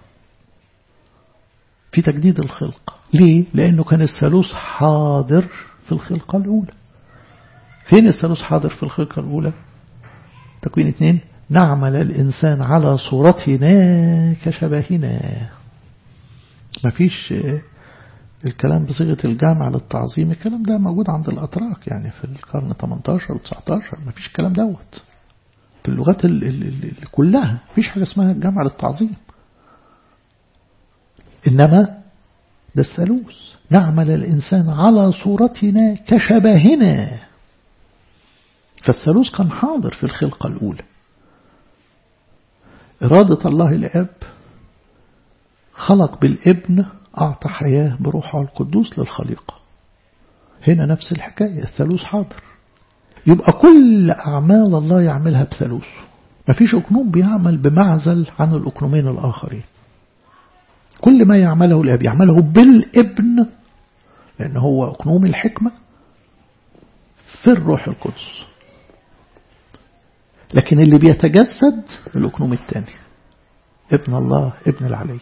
في تجديد الخلق ليه؟ لأنه كان الثالوث حاضر في الخلقة الأولى فين الثالوث حاضر في الخلقة الأولى تكوين اثنين نعمل الإنسان على صورتنا كشبهنا ما فيش الكلام بصيغة الجامع للتعظيم الكلام ده موجود عند الأتراك يعني في القرن 18 و 19 ما فيش الكلام دوت في اللغات ال ال ال كلها ما فيش حاجة اسمها الجامع للتعظيم إنما ده الثالوث نعمل الإنسان على صورتنا كشبهنا فالثالوث كان حاضر في الخلقة الأولى إرادة الله الآب خلق بالابن أعطى حياة بروحه القدوس للخليقة هنا نفس الحكاية الثالوث حاضر يبقى كل أعمال الله يعملها بثالوث مفيش أكنوم بيعمل بمعزل عن الأكنومين الآخرين كل ما يعمله الأب يعمله بالابن لأن هو أكنوم الحكمة في الروح القدس لكن اللي بيتجسد الأكنوم الثاني ابن الله ابن العلي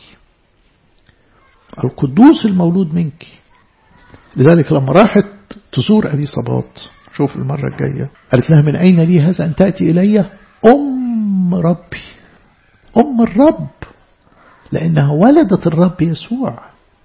القدوس المولود منك لذلك لما راحت تزور أبي صباط شوف المرة الجاية قالت لها من أين لي هذا أن تأتي إلي أم ربي أم الرب لأنها ولدت الرب يسوع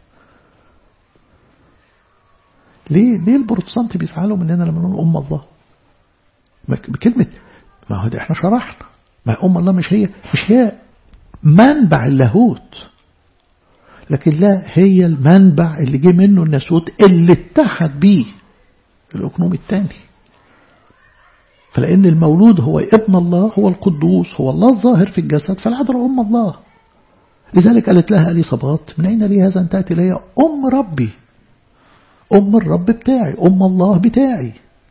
ليه ليه البروتستانت بيزعلوا مننا لما نقول أم الله بكلمة ما هو ده احنا شرحنا ما أم الله مش هي مش هي منبع اللاهوت لكن لا هي المنبع اللي جه منه الناسوت اللي اتحد بيه الأكنوم الثاني فلأن المولود هو ابن الله هو القدوس هو الله الظاهر في الجسد فالعذراء أم الله لذلك قالت لها أليصابات من أين لي هذا أن تأتي لي أم ربي أم الرب بتاعي أم الله بتاعي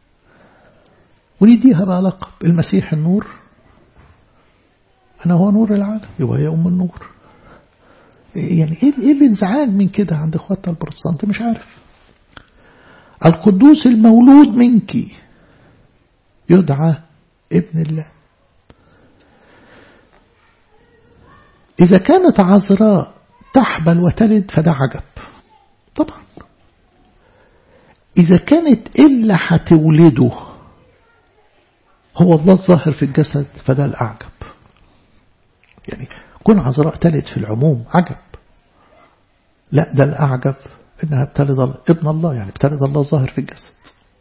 ونديها بقى لقب المسيح النور أنا هو نور العالم يبقى هي أم النور يعني إيه الانزعاج من كده عند إخواتنا البروتستانت مش عارف القدوس المولود منك يدعى ابن الله إذا كانت عذراء تحبل وتلد فده عجب طبعا إذا كانت إلا هتولده هو الله الظاهر في الجسد فده الأعجب يعني كون عذراء تلد في العموم عجب لا ده الأعجب إنها بتلد ابن الله يعني بتلد الله الظاهر في الجسد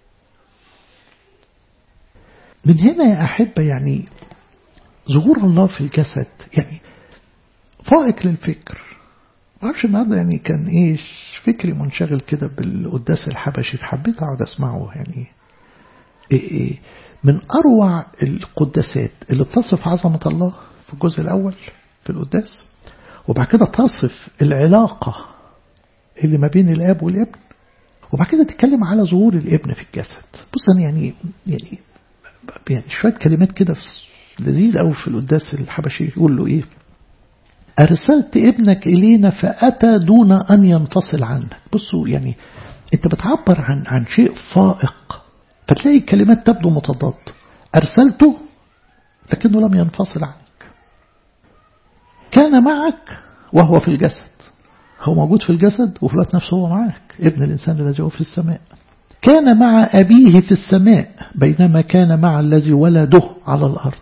من هنا يا أحبة يعني ظهور الله في الجسد يعني فائق للفكر ما اعرفش النهارده يعني كان ايه فكري منشغل كده بالقداس الحبشي فحبيت اقعد اسمعه يعني إيه إيه من اروع القداسات اللي بتصف عظمه الله في الجزء الاول في القداس وبعد كده تصف العلاقه اللي ما بين الاب والابن وبعد كده تتكلم على ظهور الابن في الجسد بص انا يعني يعني يعني شويه كلمات كده لذيذ قوي في القداس الحبشي يقول له ايه أرسلت ابنك إلينا فأتى دون أن ينفصل عنك بصوا يعني أنت بتعبر عن عن شيء فائق فتلاقي الكلمات تبدو متضاد أرسلته لكنه لم ينفصل عنك كان معك وهو في الجسد هو موجود في الجسد وفي الوقت نفسه هو معك ابن الإنسان الذي هو في السماء كان مع أبيه في السماء بينما كان مع الذي ولده على الأرض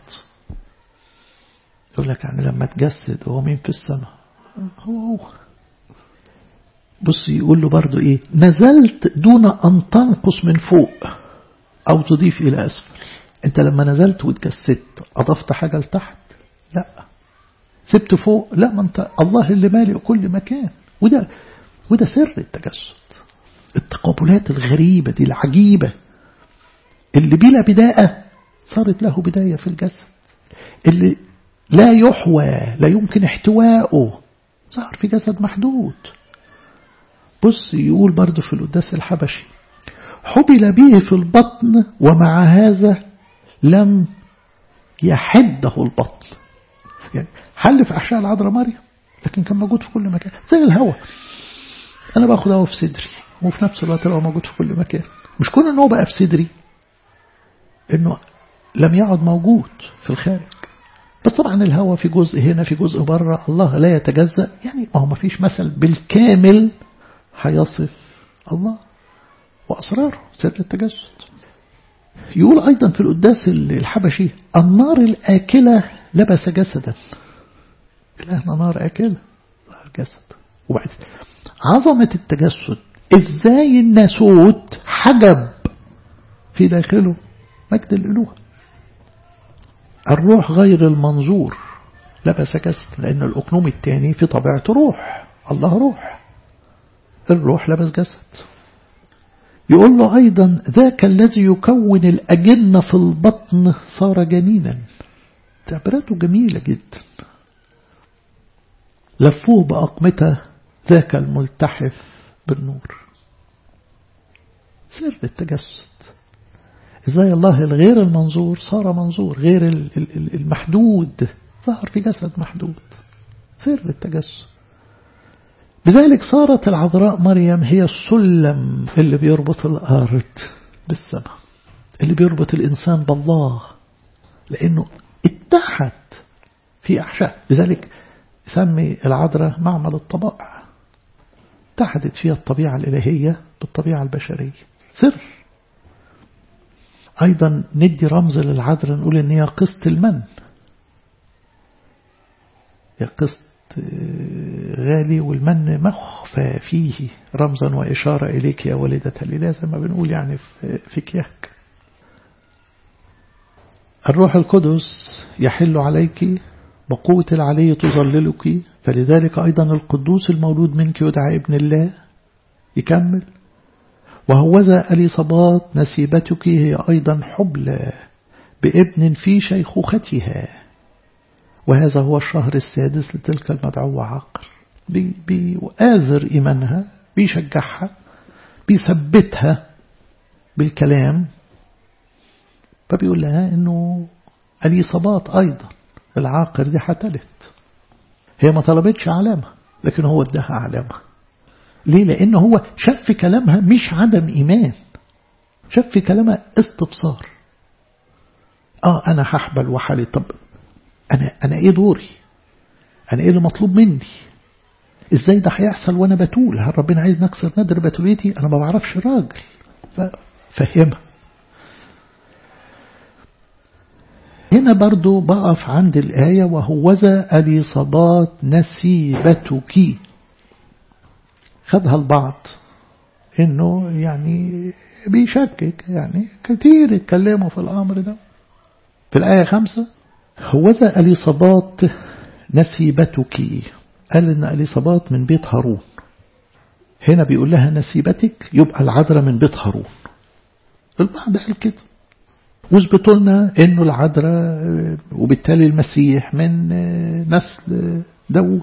يقول لك يعني لما تجسد هو مين في السماء هو هو بص يقول له برضو ايه نزلت دون ان تنقص من فوق او تضيف الى اسفل انت لما نزلت وتجسدت اضفت حاجة لتحت لا سبت فوق لا ما انت الله اللي مالئ كل مكان وده وده سر التجسد التقابلات الغريبة دي العجيبة اللي بلا بداية صارت له بداية في الجسد اللي لا يحوى لا يمكن احتواءه ظهر في جسد محدود بص يقول برضه في القداس الحبشي حبل به في البطن ومع هذا لم يحده البطن يعني حل في أحشاء العذراء مريم لكن كان موجود في كل مكان زي الهواء أنا باخد هواء في صدري وفي نفس الوقت هو موجود في كل مكان مش كون أنه بقى في صدري أنه لم يعد موجود في الخارج بس طبعا الهواء في جزء هنا في جزء بره الله لا يتجزأ يعني ما هو ما فيش مثل بالكامل هيصف الله وأسراره سر التجسد يقول أيضا في القداس الحبشي النار الآكلة لبس جسدا إلهنا نار آكلة جسد وبعد عظمة التجسد إزاي الناسوت حجب في داخله مجد الألوهة الروح غير المنظور لبس جسد لأن الأقنوم الثاني في طبيعته روح الله روح الروح لبس جسد يقول له أيضا ذاك الذي يكون الأجنة في البطن صار جنينا تعبيراته جميلة جدا لفوه بأقمته ذاك الملتحف بالنور سر التجسد ازاي الله الغير المنظور صار منظور غير المحدود ظهر في جسد محدود سر التجسد بذلك صارت العذراء مريم هي السلم اللي بيربط الأرض بالسماء اللي بيربط الإنسان بالله لأنه اتحد في أحشاء لذلك يسمي العذراء معمل الطبائع اتحدت فيها الطبيعة الإلهية بالطبيعة البشرية سر أيضا ندي رمز للعذراء نقول إن هي قسط المن هي قسط غالي والمن مخفى فيه رمزا وإشارة إليك يا والدة الإله زي ما بنقول يعني في كياك الروح القدس يحل عليك بقوة العلي تظللك فلذلك أيضا القدوس المولود منك يدعى ابن الله يكمل وهوذا أليصبات نسيبتك هي أيضا حبلى بابن في شيخوختها وهذا هو الشهر السادس لتلك المدعوة عقل بي بيؤاذر إيمانها بيشجعها بيثبتها بالكلام فبيقول لها إنه اليصابات أيضا العاقر دي حتلت هي ما طلبتش علامة لكن هو اداها علامة ليه لأنه هو شاف في كلامها مش عدم إيمان شاف في كلامها استبصار آه أنا هحبل وحالي طب أنا, أنا إيه دوري أنا إيه اللي مطلوب مني إزاي ده هيحصل وأنا بتول هل ربنا عايز نكسر ندر بتوليتي أنا ما بعرفش راجل ففهمها هنا برضو بقف عند الآية وهوذا أليصبات نسيبتك خدها البعض إنه يعني بيشكك يعني كتير اتكلموا في الأمر ده في الآية خمسة هوذا أليصبات نسيبتك قال إن أليصبات من بيت هارون هنا بيقول لها نسيبتك يبقى العذراء من بيت هارون البعض قال كده واثبتوا لنا انه العذراء وبالتالي المسيح من نسل داوود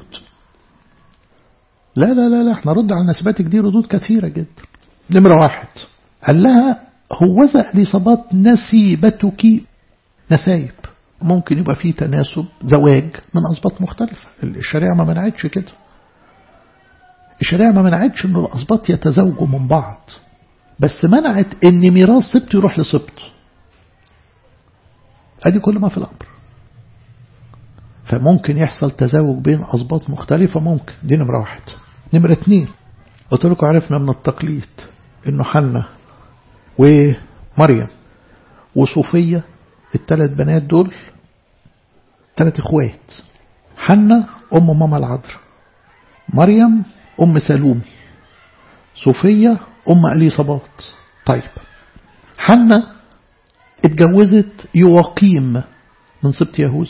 لا لا لا لا احنا رد على نسباتك دي ردود كثيرة جدا نمرة واحد قال لها هوذا لصبات نسيبتك نسايب ممكن يبقى فيه تناسب زواج من أسباط مختلفة الشريعة ما منعتش كده الشريعة ما منعتش انه الأسباط يتزوجوا من بعض بس منعت ان ميراث سبط يروح لسبط ادي كل ما في الامر فممكن يحصل تزاوج بين اسباط مختلفة ممكن دي نمرة واحد نمرة اتنين قلت لكم عرفنا من التقليد انه حنا ومريم وصوفية الثلاث بنات دول ثلاث اخوات حنا ام ماما العذراء مريم ام سلوم صوفية ام اليصابات طيب حنا اتجوزت يواقيم من سبط يهوذا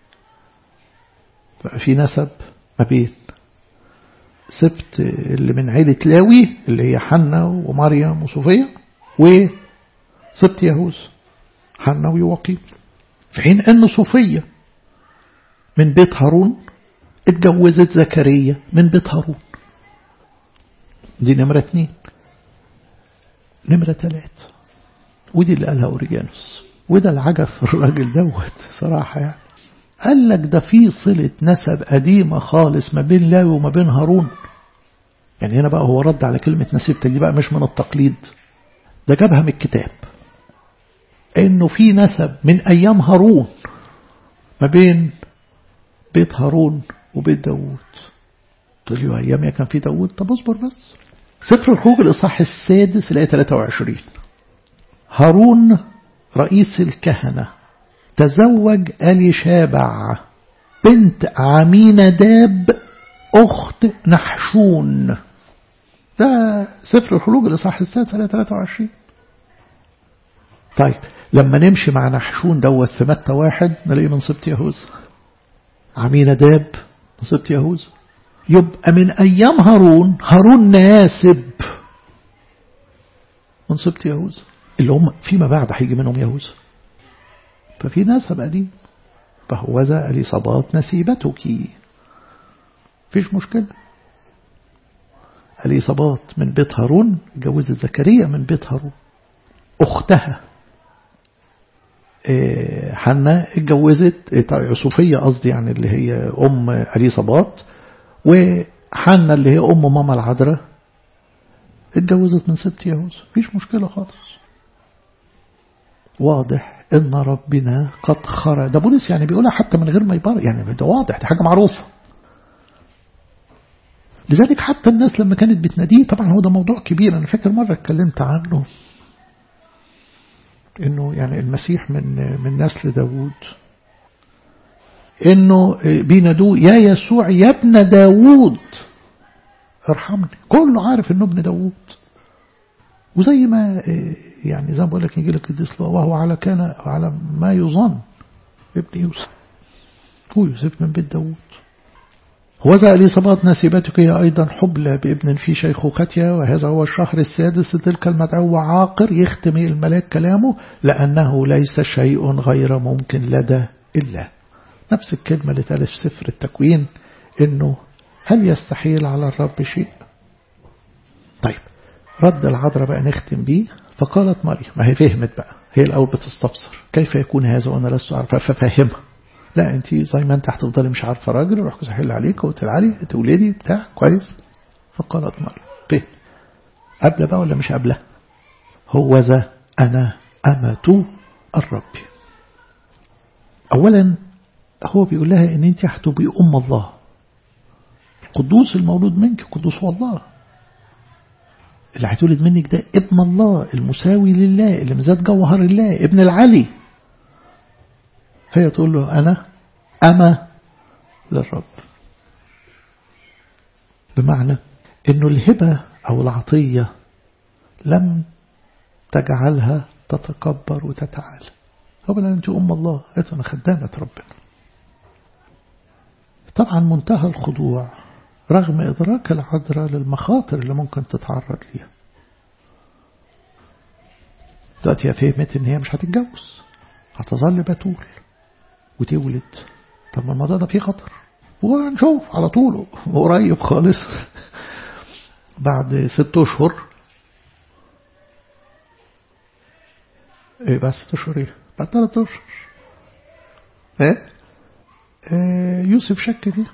في نسب ما بين سبط اللي من عيلة لاوي اللي هي حنا ومريم وصوفية وسبط يهوذا حنا ويواقيم في حين أن صوفية من بيت هارون اتجوزت زكريا من بيت هارون دي نمرة اتنين نمرة تلات ودي اللي قالها أوريجانوس وده العجب في الراجل دوت صراحة يعني قال لك ده في صلة نسب قديمة خالص ما بين لاوي وما بين هارون يعني هنا بقى هو رد على كلمة نسيبتك دي بقى مش من التقليد ده جابها من الكتاب انه في نسب من ايام هارون ما بين بيت هارون وبيت داوود تقول لي ايام يا كان في داوود طب اصبر بس سفر الخروج الاصحاح السادس الايه 23 هارون رئيس الكهنه تزوج اليشابع بنت عميناداب اخت نحشون ده سفر الخروج الاصحاح السادس الايه 23 طيب لما نمشي مع نحشون دوت في متى واحد نلاقيه من سبط يهوذا عميناداب من سبط يهوذا يبقى من أيام هارون هارون ناسب من سبط يهوذا اللي هم فيما بعد هيجي منهم يهوذا ففي نسب قديم فهو ذا اليصابات نسيبتك فيش مشكلة اليصابات من بيت هارون جوزت زكريا من بيت هارون أختها حنا اتجوزت صوفية قصدي يعني اللي هي أم أليصابات وحنا اللي هي أم ماما العذراء اتجوزت من ست يهوذا مفيش مشكلة خالص واضح ان ربنا قد خرج ده بولس يعني بيقولها حتى من غير ما يبرر يعني ده واضح دي حاجة معروفة لذلك حتى الناس لما كانت بتناديه طبعا هو ده موضوع كبير انا فاكر مرة اتكلمت عنه انه يعني المسيح من من نسل داوود انه بينادوه يا يسوع يا ابن داوود ارحمني كله عارف انه ابن داوود وزي ما يعني زي ما بقول لك يجي لك القديس وهو على كان على ما يظن ابن يوسف هو يوسف من بيت داوود وذا اليصابات نسيبتك هي أيضا حبلى بابن في شيخوختها وهذا هو الشهر السادس تلك المدعو عاقر يختم الملاك كلامه لأنه ليس شيء غير ممكن لدى الله نفس الكلمة اللي تالت في سفر التكوين إنه هل يستحيل على الرب شيء طيب رد العذراء بقى نختم بيه فقالت مريم ما هي فهمت بقى هي الأول بتستفسر كيف يكون هذا وأنا لست أعرف ففهمها لا انت زي ما انت هتفضلي مش عارفه راجل روح سهل عليك وتلعلي تولدي بتاع كويس فقالت مريم ب قبل بقى ولا مش قبله هو ذا انا امة الرب اولا هو بيقول لها ان انت هتبقي ام الله القدوس المولود منك قدوس هو الله اللي هيتولد منك ده ابن الله المساوي لله اللي مزاد جوهر الله ابن العلي هي تقول له أنا أما للرب بمعنى أنه الهبة أو العطية لم تجعلها تتكبر وتتعالى طبعا أنت أم الله قالت أنا خدامة ربنا طبعا منتهى الخضوع رغم إدراك العذراء للمخاطر اللي ممكن تتعرض ليها دلوقتي هي فهمت إن هي مش هتتجوز هتظل بتول وتولد طب ما الموضوع ده فيه خطر وهنشوف على طول قريب خالص بعد ست اشهر ايه بس ست اشهر ايه بعد ثلاث اشهر ايه آه يوسف شك فيه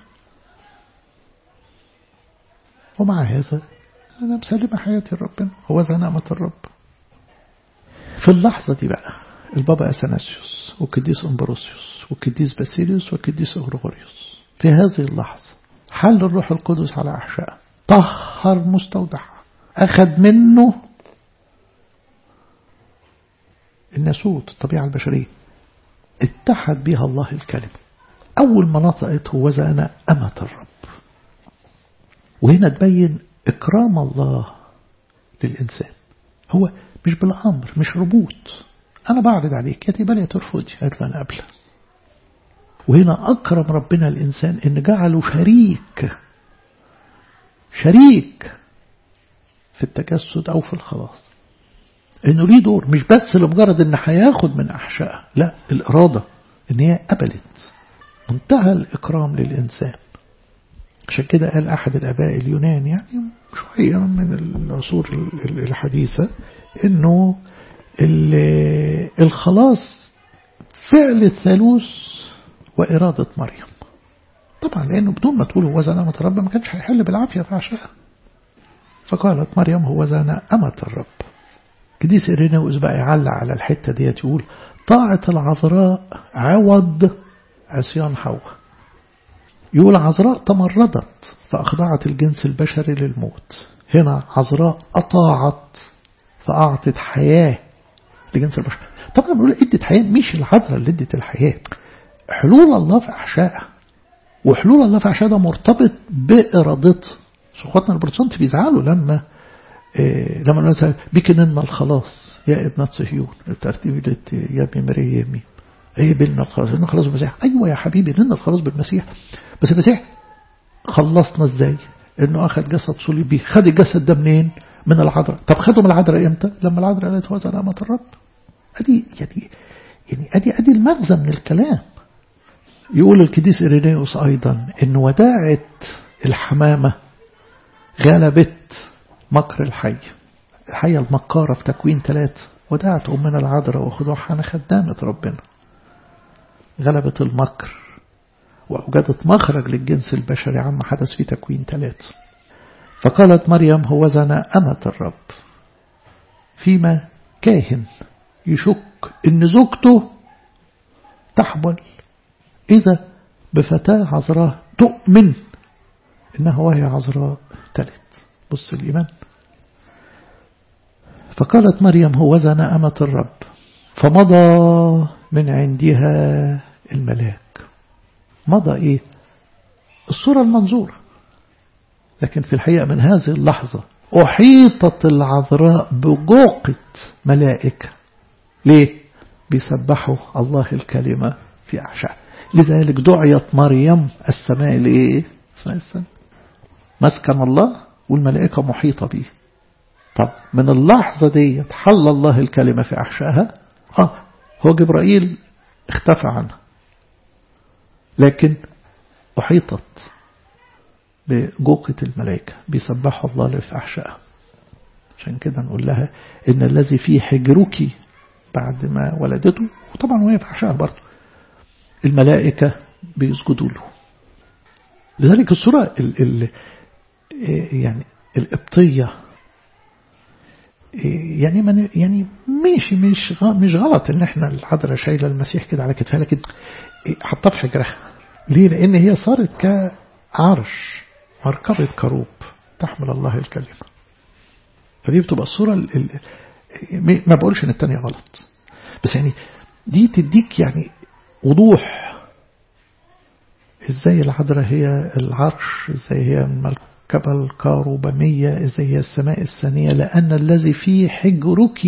ومع هذا انا مسلمه حياتي لربنا هو ذا نعمه الرب في اللحظه دي بقى البابا أثناسيوس وكديس أمبروسيوس وكديس باسيليوس وكديس أغريغوريوس في هذه اللحظة حل الروح القدس على أحشاء طهر مستودعها أخذ منه الناسوت الطبيعة البشرية اتحد بها الله الكلمة أول ما نطقت هو أنا أمة الرب وهنا تبين إكرام الله للإنسان هو مش بالأمر مش ربوط أنا بعرض عليك يا تقبل يا ترفضي قالت له أنا قبله وهنا أكرم ربنا الإنسان إن جعله شريك شريك في التجسد أو في الخلاص انه ليه دور مش بس لمجرد ان هياخد من احشائها لا الاراده ان هي قبلت منتهى الاكرام للانسان عشان كده قال احد الاباء اليونان يعني شويه من العصور الحديثه انه الخلاص فعل الثالوث واراده مريم طبعا لانه بدون ما تقول هو زنا الرب ما كانش هيحل بالعافيه في عشاء فقالت مريم هو زنا أمة الرب قديس إريناوس بقى يعلق على الحتة ديت يقول طاعة العذراء عوض عصيان حواء يقول عذراء تمردت فأخضعت الجنس البشري للموت هنا عذراء أطاعت فأعطت حياة لجنس البشر طبعا بنقول ادت حياة مش العذراء اللي ادت الحياة حلول الله في أحشائها وحلول الله في أحشائها ده مرتبط بإرادته اخواتنا البروتستانت بيزعلوا لما إيه لما مثلا بكننا الخلاص يا ابنة صهيون الترتيب يا ابن مريم ايه بيننا الخلاص لنا خلاص بالمسيح ايوه يا حبيبي لنا الخلاص بالمسيح بس المسيح خلصنا ازاي انه اخذ جسد صليبي خد الجسد ده منين من العذراء طب خده من العذراء امتى لما العذراء قالت هو زلامة الرب ادي يعني يعني ادي ادي المغزى من الكلام يقول القديس إيرينيوس أيضا إن وداعة الحمامة غلبت مكر الحي الحية المكارة في تكوين ثلاثة ودعت أمنا العذراء وخضوعها خدامة ربنا غلبت المكر وأوجدت مخرج للجنس البشري عما حدث في تكوين ثلاثة فقالت مريم هو زنا أمة الرب فيما كاهن يشك إن زوجته تحبل إذا بفتاة عذراء تؤمن إنها وهي عذراء تلت بص الإيمان فقالت مريم هو زنا أمة الرب فمضى من عندها الملاك مضى إيه الصورة المنظورة لكن في الحقيقة من هذه اللحظة أحيطت العذراء بجوقة ملائكة ليه بيسبحوا الله الكلمة في أعشاء لذلك دعيت مريم السماء لإيه اسمها السماء مسكن الله والملائكة محيطة به طب من اللحظة دي حل الله الكلمة في أحشائها آه هو جبرائيل اختفى عنها لكن أحيطت بجوقة الملائكة بيسبحوا الله اللي في أحشائها عشان كده نقول لها إن الذي في حجرك بعد ما ولدته وطبعا وهي في أحشائها برضه الملائكة بيسجدوا له لذلك الصورة ال ال يعني القبطية يعني من يعني ماشي مش مش غلط ان احنا العذراء شايله المسيح كده على كتفها لكن حطها في حجرها ليه؟ لان هي صارت كعرش مركبة كروب تحمل الله الكلمة فدي بتبقى الصورة ال ال ما بقولش ان التانية غلط بس يعني دي تديك يعني وضوح ازاي العذراء هي العرش ازاي هي المركبة الكاروبامية ازاي هي السماء الثانية لأن الذي في حجرك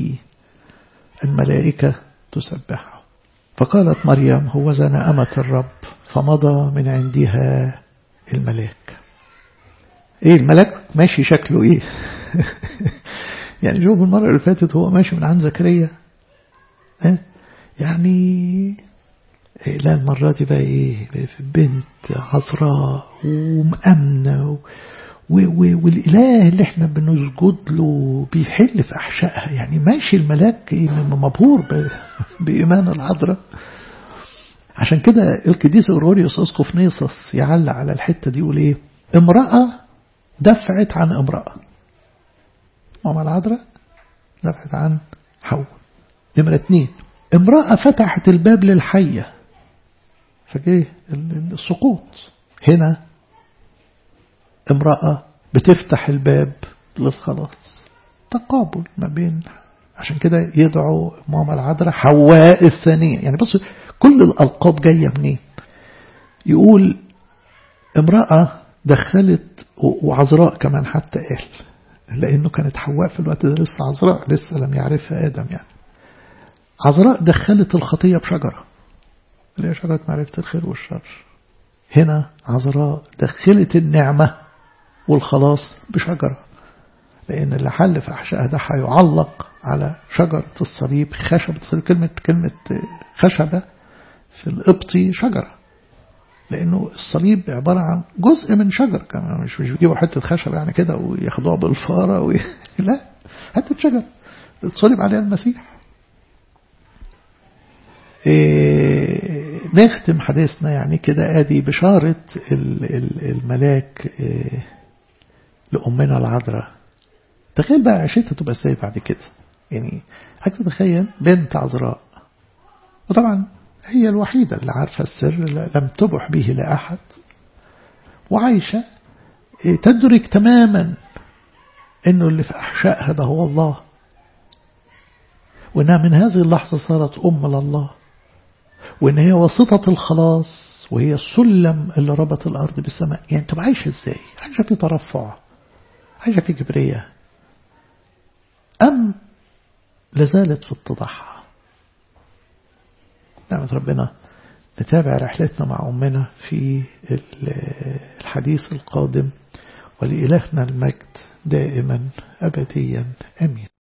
الملائكة تسبحه فقالت مريم هو زنا أمة الرب فمضى من عندها الملاك ايه الملاك ماشي شكله ايه يعني شوف المرة اللي فاتت هو ماشي من عند زكريا اه يعني إيه لا المرة دي بقى ايه بنت عذراء ومأمنة والإله اللي احنا بنسجد له بيحل في أحشائها يعني ماشي الملاك مبهور بإيمان العذراء عشان كده القديس أوروريوس أسقف نيصص يعلق على الحتة دي يقول ايه امرأة دفعت عن امرأة ماما العذراء دفعت عن حواء نمرة اتنين امرأة فتحت الباب للحية فجيه السقوط هنا امرأة بتفتح الباب للخلاص تقابل ما بين عشان كده يدعو ماما العذراء حواء الثانية يعني بص كل الألقاب جاية منين يقول امرأة دخلت وعذراء كمان حتى قال لأنه كانت حواء في الوقت ده لسه عذراء لسه لم يعرفها آدم يعني عذراء دخلت الخطية بشجرة اللي هي شجرة معرفة الخير والشر هنا عذراء دخلت النعمة والخلاص بشجرة لأن اللي حل في أحشائها ده هيعلق على شجرة الصليب خشبة الصليب كلمة كلمة خشبة في القبطي شجرة لأنه الصليب عبارة عن جزء من شجر كمان مش مش بيجيبوا حتة خشب يعني كده وياخدوها بالفارة وي... لا حتة شجر اتصلب عليها المسيح إيه نختم حديثنا يعني كده ادي بشارة الملاك إيه لأمنا العذراء تخيل بقى عيشتها تبقى ازاي بعد كده يعني حاجة تتخيل بنت عذراء وطبعا هي الوحيدة اللي عارفة السر لم تبح به لأحد وعايشة إيه تدرك تماما انه اللي في احشائها ده هو الله وانها من هذه اللحظة صارت ام لله وان هي واسطة الخلاص وهي السلم اللي ربط الارض بالسماء يعني تبقى عايشة ازاي عايشة في ترفع عايشة في كبرية ام لازالت في اتضاعها نعمة ربنا نتابع رحلتنا مع أمنا في الحديث القادم ولإلهنا المجد دائما أبديا أمين